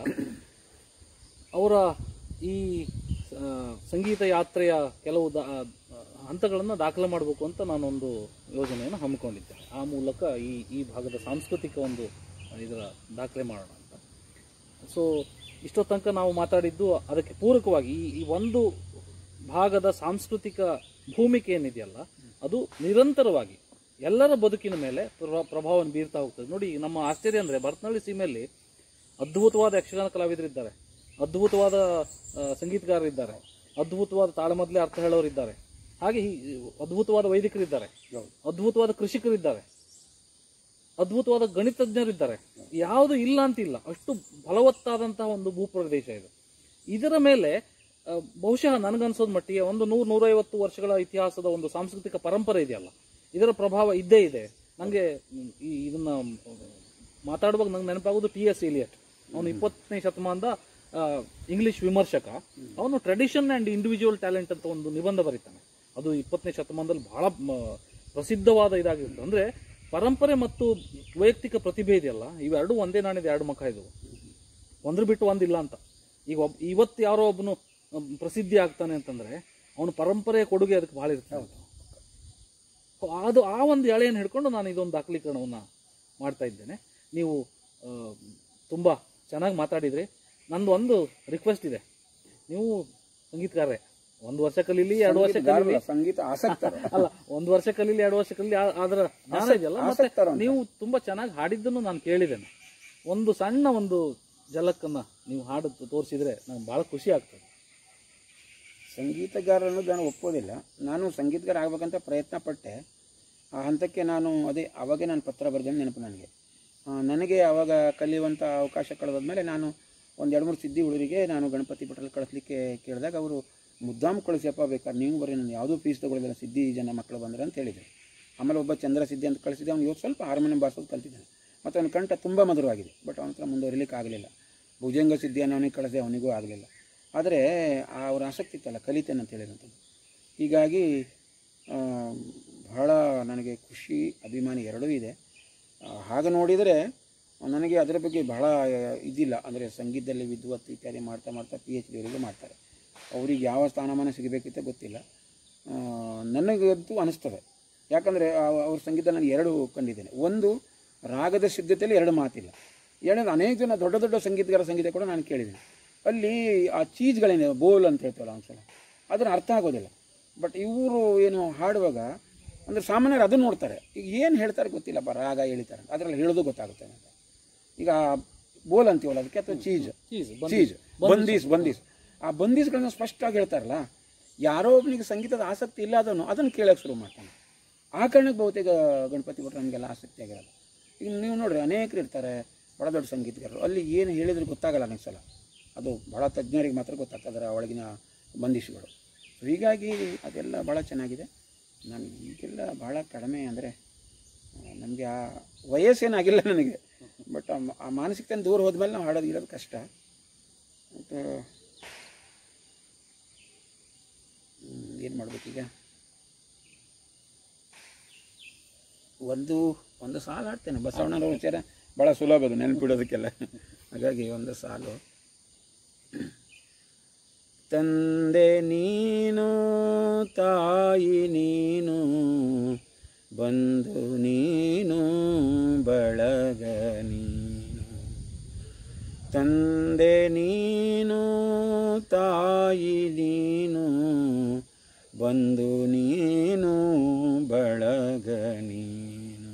ಅವರ ಈ ಆ, ಸಂಗೀತ ಯಾತ್ರೆಯ ಕೆಲವು ದಾ ಹಂತಗಳನ್ನು ದಾಖಲೆ ಮಾಡಬೇಕು ಅಂತ ನಾನೊಂದು ಯೋಜನೆಯನ್ನು ಹಮ್ಮಿಕೊಂಡಿದ್ದೆ ಆ ಮೂಲಕ ಈ ಈ ಭಾಗದ ಸಾಂಸ್ಕೃತಿಕ ಒಂದು ಇದರ ದಾಖಲೆ ಮಾಡೋಣ ಅಂತ ಸೊ ಇಷ್ಟೋ ತನಕ ನಾವು ಮಾತಾಡಿದ್ದು ಅದಕ್ಕೆ ಪೂರಕವಾಗಿ ಈ ಈ ಒಂದು ಭಾಗದ ಸಾಂಸ್ಕೃತಿಕ ಭೂಮಿಕೆ ಏನಿದೆಯಲ್ಲ ಅದು ನಿರಂತರವಾಗಿ ಎಲ್ಲರ ಬದುಕಿನ ಮೇಲೆ ಪ್ರ- ಪ್ರಭಾವವನ್ನು ಬೀರ್ತಾ ಹೋಗ್ತದೆ ನೋಡಿ ನಮ್ಮ ಆಶ್ಚರ್ಯ ಅಂದರೆ ಭರತನಹಳ್ಳಿ ಸೀಮೆಯಲ್ಲಿ ಅದ್ಭುತವಾದ ಯಕ್ಷಗಾನ ಕಲಾವಿದರಿದ್ದಾರೆ ಅದ್ಭುತವಾದ ಆ, ಸಂಗೀತಗಾರರಿದ್ದಾರೆ ಅದ್ಭುತವಾದ ತಾಳಮದ್ಲೆ ಅರ್ಥ ಹೇಳೋರಿದ್ದಾರೆ ಹಾಗೆ ಈ ಅದ್ಭುತವಾದ ವೈದಿಕರಿದ್ದಾರೆ ಅದ್ಭುತವಾದ ಕೃಷಿಕರಿದ್ದಾರೆ ಅದ್ಭುತವಾದ ಗಣಿತಜ್ಞರಿದ್ದಾರೆ ಯಾವುದು ಇಲ್ಲ ಅಂತಿಲ್ಲ ಅಷ್ಟು ಫಲವತ್ತಾದಂತಹ ಒಂದು ಭೂಪ್ರದೇಶ ಇದು ಇದರ ಮೇಲೆ ಆ, ಬಹುಶಃ ನನಗನ್ಸೋದ್ ಮಟ್ಟಿಗೆ ಒಂದು ನೂರು ನೂರೈವತ್ತು ವರ್ಷಗಳ ಇತಿಹಾಸದ ಒಂದು ಸಾಂಸ್ಕೃತಿಕ ಪರಂಪರೆ ಇದೆಯಲ್ಲ ಇದರ ಪ್ರಭಾವ ಇದ್ದೇ ಇದೆ ನನಗೆ ಈ ಇದನ್ನ ಮಾತಾಡುವಾಗ ನಂಗೆ ನೆನಪಾಗೋದು ಟಿ ಎಸ್ ಇಲಿಯಟ್ ಅವನು ಇಪ್ಪತ್ತನೇ ಶತಮಾನದ ಆ, ಇಂಗ್ಲಿಷ್ ವಿಮರ್ಶಕ ಅವನು ಟ್ರೆಡಿಷನ್ ಅಂಡ್ ಇಂಡಿವಿಜುವಲ್ ಟ್ಯಾಲೆಂಟ್ ಅಂತ ಒಂದು ನಿಬಂಧ ಬರೀತಾನೆ ಅದು ಇಪ್ಪತ್ತನೇ ಶತಮಾನದಲ್ಲಿ ಬಹಳ ಮ, ಪ್ರಸಿದ್ಧವಾದ ಇದಾಗಿರುತ್ತೆ ಅಂದ್ರೆ ಪರಂಪರೆ ಮತ್ತು ವೈಯಕ್ತಿಕ ಪ್ರತಿಭೆ ಇದೆಯಲ್ಲ ಇವೆರಡು ಒಂದೇ ನಾಣ್ಯದ ಎರಡು ಮುಖ ಇದು ಒಂದ್ರ ಬಿಟ್ಟು ಒಂದಿಲ್ಲ ಅಂತ ಈಗ ಒಬ್ ಇವತ್ತು ಯಾರೋ ಒಬ್ಬನು ಅಹ್, ಪ್ರಸಿದ್ಧಿ ಆಗ್ತಾನೆ ಅಂತಂದ್ರೆ ಅವನು ಪರಂಪರೆಯ ಕೊಡುಗೆ ಅದಕ್ಕೆ ಬಹಳ ಇರ್ತದೆ ಅದು ಆ ಒಂದು ಎಳೆಯನ್ನು ಹಿಡ್ಕೊಂಡು ನಾನು ಇದೊಂದು ದಾಖಲೀಕರಣವನ್ನ ಮಾಡ್ತಾ ಇದ್ದೇನೆ ನೀವು ಅಹ್, ತುಂಬಾ ಚೆನ್ನಾಗಿ ಮಾತಾಡಿದ್ರಿ ನಂದು ಒಂದು ರಿಕ್ವೆಸ್ಟ್ ಇದೆ ನೀವು ಸಂಗೀತಗಾರರೇ ಒಂದು ವರ್ಷ ಕಲೀಲಿ ಎರಡು ವರ್ಷ ಕಲೀಲಿ ಗಾರಲ್ಲ, ಸಂಗೀತ ಆಸಕ್ತರು ಅಲ್ಲ ಒಂದು ವರ್ಷ ಕಲೀಲಿ ಎರಡು ವರ್ಷ ಕಲೀಲಿ ಆ- ಅದರ ಜ್ಞಾನ ಇದೆಯಲ್ಲ ಮತ್ತೆ ಆಸಕ್ತರು ಅಂತ. ನೀವು ತುಂಬಾ ಚೆನ್ನಾಗಿ ಹಾಡಿದ್ದನ್ನು ನಾನು ಕೇಳಿದ್ದೇನೆ ಒಂದು ಸಣ್ಣ ಒಂದು ಜಲಕ್ಕನ್ನ ನೀವು ಹಾಡು ತೋರಿಸಿದ್ರೆ ನಂಗೆ ಬಹಳ ಖುಷಿ ಆಗ್ತದೆ ಸಂಗೀತಗಾರ ಅನ್ನೋದು ನಾನು ಒಪ್ಪೋದಿಲ್ಲ ನಾನು ಸಂಗೀತಗಾರ ಆಗ್ಬೇಕಂತ ಪ್ರಯತ್ನ ಪಟ್ಟೆ ಆ ಹಂತಕ್ಕೆ ನಾನು ಅದೇ ಅವಾಗೇ ನಾನು ಪತ್ರ ಬರೆದ ನೆನಪು ನನಗೆ ಆ, ನನಗೆ ಆವಾಗ ಕಲಿಯುವಂಥ ಅವಕಾಶ ಕಳೆದಾದ್ಮೇಲೆ ನಾನು ಒಂದು ಎರಡು ಮೂರು ಸಿದ್ಧಿ ಹುಡುಗರಿಗೆ ನಾನು ಗಣಪತಿ ಭಟ್ರಲ್ಲಿ ಕಳಿಸ್ಲಿಕ್ಕೆ ಕೇಳಿದಾಗ ಅವರು ಮುದ್ದಾಮ್ ಕಳಿಸಿಯಪ್ಪ ಬೇಕಾದ್ರೆ ನೀವು ಬರೀ ನಾನು ಯಾವುದೂ ಫೀಸ್ ತೊಗೊಳ್ಳೋದಿಲ್ಲ ಸಿದ್ಧಿ ಜನ ಮಕ್ಕಳು ಬಂದ್ರೆ ಅಂತ ಹೇಳಿದರು ಆಮೇಲೆ ಒಬ್ಬ ಚಂದ್ರ ಸಿದ್ಧಿ ಅಂತ ಕಳಿಸಿದ್ದೆ ಅವ್ನು ಇವತ್ತು ಸ್ವಲ್ಪ ಹಾರ್ಮೋನಿಯಂ ಬಾರಿಸೋದು ಕಲ್ತಿದ್ದಾನೆ ಮತ್ತು ಅವನ ಕಂಠ ತುಂಬ ಮಧುರವಾಗಿದೆ ಬಟ್ ಅವನ ಹತ್ರ ಮುಂದುವರಿಲಿಕ್ಕೆ ಆಗಲಿಲ್ಲ ಭುಜಂಗ ಸಿದ್ಧಿಯನ್ನು ಅವನಿಗೆ ಕಳಿಸಿದೆ ಅವನಿಗೂ ಆಗಲಿಲ್ಲ ಆದರೆ ಅವ್ರ ಆಸಕ್ತಿ ಇತ್ತಲ್ಲ ಕಲಿತೇನೆ ಅಂತ ಹೇಳಿದಂಥದ್ದು ಹೀಗಾಗಿ ಆ, ಬಹಳ ನನಗೆ ಖುಷಿ ಅಭಿಮಾನಿ ಎರಡೂ ಇದೆ ಆ, ಹಾಗೆ ನೋಡಿದರೆ ನನಗೆ ಅದರ ಬಗ್ಗೆ ಬಹಳ ಇದಿಲ್ಲ ಅಂದರೆ ಸಂಗೀತದಲ್ಲಿ ವಿದ್ವತ್ ಇತ್ಯಾದಿ ಮಾಡ್ತಾ ಮಾಡ್ತಾ ಪಿ ಎಚ್ ಡಿವರೆಗೆ ಮಾಡ್ತಾರೆ ಅವ್ರಿಗೆ ಯಾವ ಸ್ಥಾನಮಾನ ಸಿಗಬೇಕಿತ್ತು ಗೊತ್ತಿಲ್ಲ ಆ, ನನಗಂತೂ ಅನಿಸ್ತದೆ ಯಾಕಂದರೆ ಅವ್ರ ಸಂಗೀತ ನಾನು ಎರಡು ಕಂಡಿದ್ದೇನೆ ಒಂದು ರಾಗದ ಸಿದ್ಧತೆಯಲ್ಲಿ ಎರಡು ಮಾತಿಲ್ಲ ಎರಡನೇದು ಅನೇಕ ಜನ ದೊಡ್ಡ ದೊಡ್ಡ ಸಂಗೀತಗಾರ ಸಂಗೀತ ಕೂಡ ನಾನು ಕೇಳಿದ್ದೀನಿ ಅಲ್ಲಿ ಆ ಚೀಸ್ಗಳೇನಿದೆ ಬೋಲ್ ಅಂತ ಹೇಳ್ತೀವಲ್ಲ ಒಂದ್ಸಲ ಅದನ್ನು ಅರ್ಥ ಆಗೋದಿಲ್ಲ ಬಟ್ ಇವರು ಏನು ಹಾಡುವಾಗ ಅಂದರೆ ಸಾಮಾನ್ಯರು ಅದನ್ನು ನೋಡ್ತಾರೆ ಈಗ ಏನು ಹೇಳ್ತಾರೆ ಗೊತ್ತಿಲ್ಲಪ್ಪ ರಾಗ ಹೇಳಿತಾರೆ ಅದರಲ್ಲಿ ಹೇಳೋದು ಗೊತ್ತಾಗುತ್ತೆ ಅಂತ ಈಗ ಬೋಲ್ ಅಂತೀವಲ್ಲ ಅದಕ್ಕೆ ಅಥವಾ ಚೀಸ್ ಚೀಸ್ ಚೀಸ್ ಬಂದೀಸ್ ಬಂದೀಸ್ ಆ ಬಂದೀಸ್ಗಳನ್ನ ಸ್ಪಷ್ಟವಾಗಿ ಹೇಳ್ತಾರಲ್ಲ ಯಾರೋ ಒಬ್ಬನಿಗೆ ಸಂಗೀತದ ಆಸಕ್ತಿ ಇಲ್ಲ ಅದನ್ನು ಅದನ್ನು ಕೇಳೋಕೆ ಶುರು ಮಾಡ್ತಾನೆ ಆ ಕಾರಣಕ್ಕೆ ಬಹುತೇಕ ಗಣಪತಿ ಭಟ್ರು ನಮಗೆಲ್ಲ ಆಸಕ್ತಿ ಆಗಿರಲ್ಲ ಈಗ ನೀವು ನೋಡ್ರಿ ಅನೇಕರು ಇರ್ತಾರೆ ಬಹಳ ದೊಡ್ಡ ಸಂಗೀತಗಾರರು ಅಲ್ಲಿ ಏನು ಹೇಳಿದ್ರೆ ಗೊತ್ತಾಗಲ್ಲ ಅನೇಕ ಸಲ ಅದು ಬಹಳ ತಜ್ಞರಿಗೆ ಮಾತ್ರ ಗೊತ್ತಾಗ್ತದೆ ಅದರ ಒಳಗಿನ ಬಂದಿಶುಗಳು ಸೊ ಹೀಗಾಗಿ ಅದೆಲ್ಲ ಭಾಳ ಚೆನ್ನಾಗಿದೆ ನಾನು ಈಗೆಲ್ಲ ಭಾಳ ಕಡಿಮೆ ಅಂದರೆ ನಮಗೆ ಆ ವಯಸ್ಸೇನಾಗಿಲ್ಲ ನನಗೆ ಬಟ್ ಆ ಮಾನಸಿಕತೆ ದೂರ ಹೋದ್ಮೇಲೆ ನಾವು ಹಾಡೋದು ಇರೋದು ಕಷ್ಟ ಮತ್ತು ಏನು ಮಾಡ್ಬೇಕೀಗ ಒಂದು ಒಂದು ಸಾಲು ಹಾಡ್ತೇನೆ ಬಸವಣ್ಣನವ್ರ ವಿಚಾರ ಭಾಳ ಸುಲಭ ಅದು ನೆನಪಿಡೋದಕ್ಕೆಲ್ಲ ಹಾಗಾಗಿ ಒಂದು ಸಾಲು ತಂದೆ ನೀನು ತಾಯಿ ನೀನು ಬಂಧು ನೀನು ಬಳಗ ನೀನು ತಂದೆ ನೀನು ತಾಯಿ ನೀನು ಬಂಧು ನೀನು ಬಳಗ ನೀನು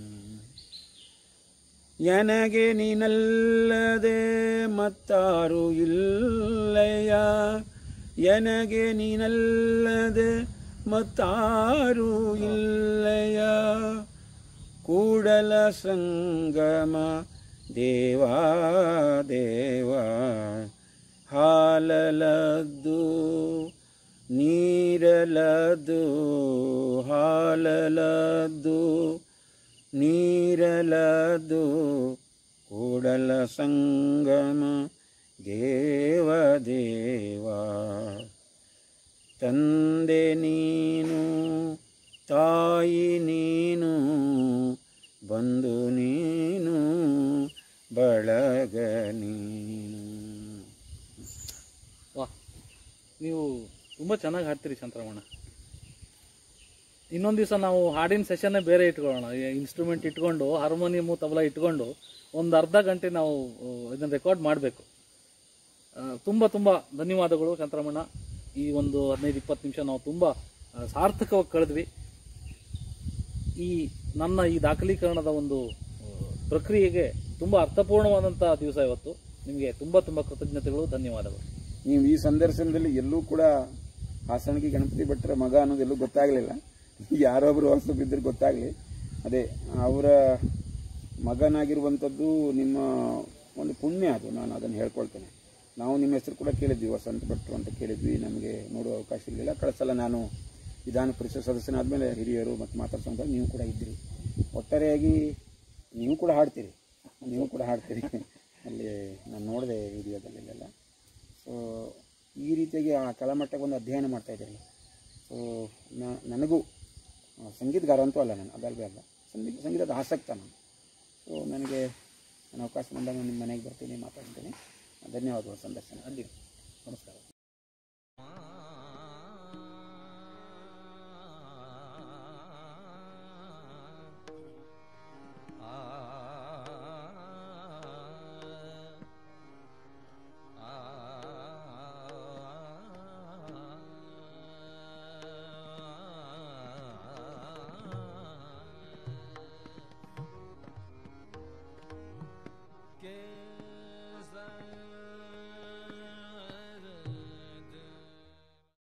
ನನಗೆ ನೀನಲ್ಲದೆ ಮತ್ತಾರು ಇಲ್ಲಯ್ಯ ನನಗೆ ನೀನಲ್ಲದೆ ಮತ್ತಾರು ಇಲ್ಲಯ್ಯ ಕೂಡಲ ಸಂಗಮ ದೇವಾ ದೇವಾ ಹಾಲಲದ್ದು ನೀರಲದ್ದು ಹಾಲಲದ್ದು ನೀರಲದು ಕೂಡಲ ಸಂಗಮ ದೇವ ದೇವ ತಂದೆ ನೀನು ತಾಯಿ ನೀನು ಬಂಧು ನೀನು ಬಳಗ ನೀನು ವಾ ನೀವು ತುಂಬ ಚೆನ್ನಾಗಿ ಹಾಡ್ತೀರಿ ಶಾಂತರಮಣ ಇನ್ನೊಂದು ದಿವಸ ನಾವು ಹಾಡಿನ ಸೆಷನ್ನೇ ಬೇರೆ ಇಟ್ಕೊಳ್ಳೋಣ ಇನ್ಸ್ಟ್ರೂಮೆಂಟ್ ಇಟ್ಕೊಂಡು ಹಾರ್ಮೋನಿಯಮು ತಬಲ ಇಟ್ಕೊಂಡು ಒಂದು ಅರ್ಧ ಗಂಟೆ ನಾವು ಇದನ್ನು ರೆಕಾರ್ಡ್ ಮಾಡಬೇಕು ತುಂಬ ತುಂಬ ಧನ್ಯವಾದಗಳು ಶಾಂತರಮಣ ಈ ಒಂದು ಹದಿನೈದು ಇಪ್ಪತ್ತು ನಿಮಿಷ ನಾವು ತುಂಬ ಆ, ಸಾರ್ಥಕವಾಗಿ ಕಳೆದ್ವಿ ಈ ನನ್ನ ಈ ದಾಖಲೀಕರಣದ ಒಂದು ಆ, ಪ್ರಕ್ರಿಯೆಗೆ ತುಂಬ ಅರ್ಥಪೂರ್ಣವಾದಂಥ ದಿವಸ ಇವತ್ತು ನಿಮಗೆ ತುಂಬ ತುಂಬ ಕೃತಜ್ಞತೆಗಳು ಧನ್ಯವಾದಗಳು ನೀವು ಈ ಸಂದರ್ಶನದಲ್ಲಿ ಎಲ್ಲೂ ಕೂಡ ಹಾಸನಗಿ ಗಣಪತಿ ಭಟ್ರ ಮಗ ಅನ್ನೋದು ಎಲ್ಲೂ ಗೊತ್ತಾಗಲಿಲ್ಲ ಯಾರೊಬ್ರು ಹೊಸ ಬಿದ್ದರೆ ಗೊತ್ತಾಗಲಿ ಅದೇ ಅವರ ಮಗನಾಗಿರುವಂಥದ್ದು ನಿಮ್ಮ ಒಂದು ಪುಣ್ಯ ಅದು ನಾನು ಅದನ್ನು ಹೇಳ್ಕೊಳ್ತೇನೆ ನಾವು ನಿಮ್ಮ ಹೆಸರು ಕೂಡ ಕೇಳಿದ್ವಿ ವಸಂತ ಭಟ್ರು ಅಂತ ಕೇಳಿದ್ವಿ ನಮಗೆ ನೋಡುವ ಅವಕಾಶ ಇರಲಿಲ್ಲ ಕಳೆದ ಸಲ ನಾನು ವಿಧಾನ ಪರಿಷತ್ ಸದಸ್ಯನಾದ್ಮೇಲೆ ಹಿರಿಯರು ಮತ್ತು ಮಾತಾಡ್ಸೋಂಥ ನೀವು ಕೂಡ ಇದ್ದಿರಿ ಒಟ್ಟಾರೆಯಾಗಿ ನೀವು ಕೂಡ ಹಾಡ್ತೀರಿ ನೀವು ಕೂಡ ಹಾಡ್ತೀರಿ ಅಲ್ಲಿ ನಾನು ನೋಡಿದೆ ವಿಡಿಯೋದಲ್ಲೆಲ್ಲ ಸೊ ಈ ರೀತಿಯಾಗಿ ಆ ಕಲಾಮಟ್ಟಕ್ಕೆ ಒಂದು ಅಧ್ಯಯನ ಮಾಡ್ತಾ ಇದ್ದೀರಲ್ಲ ಸೊ ನನಗೂ ಆ, ಸಂಗೀತಗಾರ ಅಂತೂ ಅಲ್ಲ ನಾನು ಅದಲ್ವೇ ಅಲ್ಲ ಸಂಗೀತ ಸಂಗೀತದ ಆಸಕ್ತ ನಾನು ಸೊ ನನಗೆ ನಾನು ಅವಕಾಶ ಬಂದಾಗ ನಿಮ್ಮ ಮನೆಗೆ ಬರ್ತೀನಿ ಮಾತಾಡ್ತೀನಿ ಧನ್ಯವಾದಗಳು ಸಂದರ್ಶನ ಅಲ್ಲಿ ನಮಸ್ಕಾರ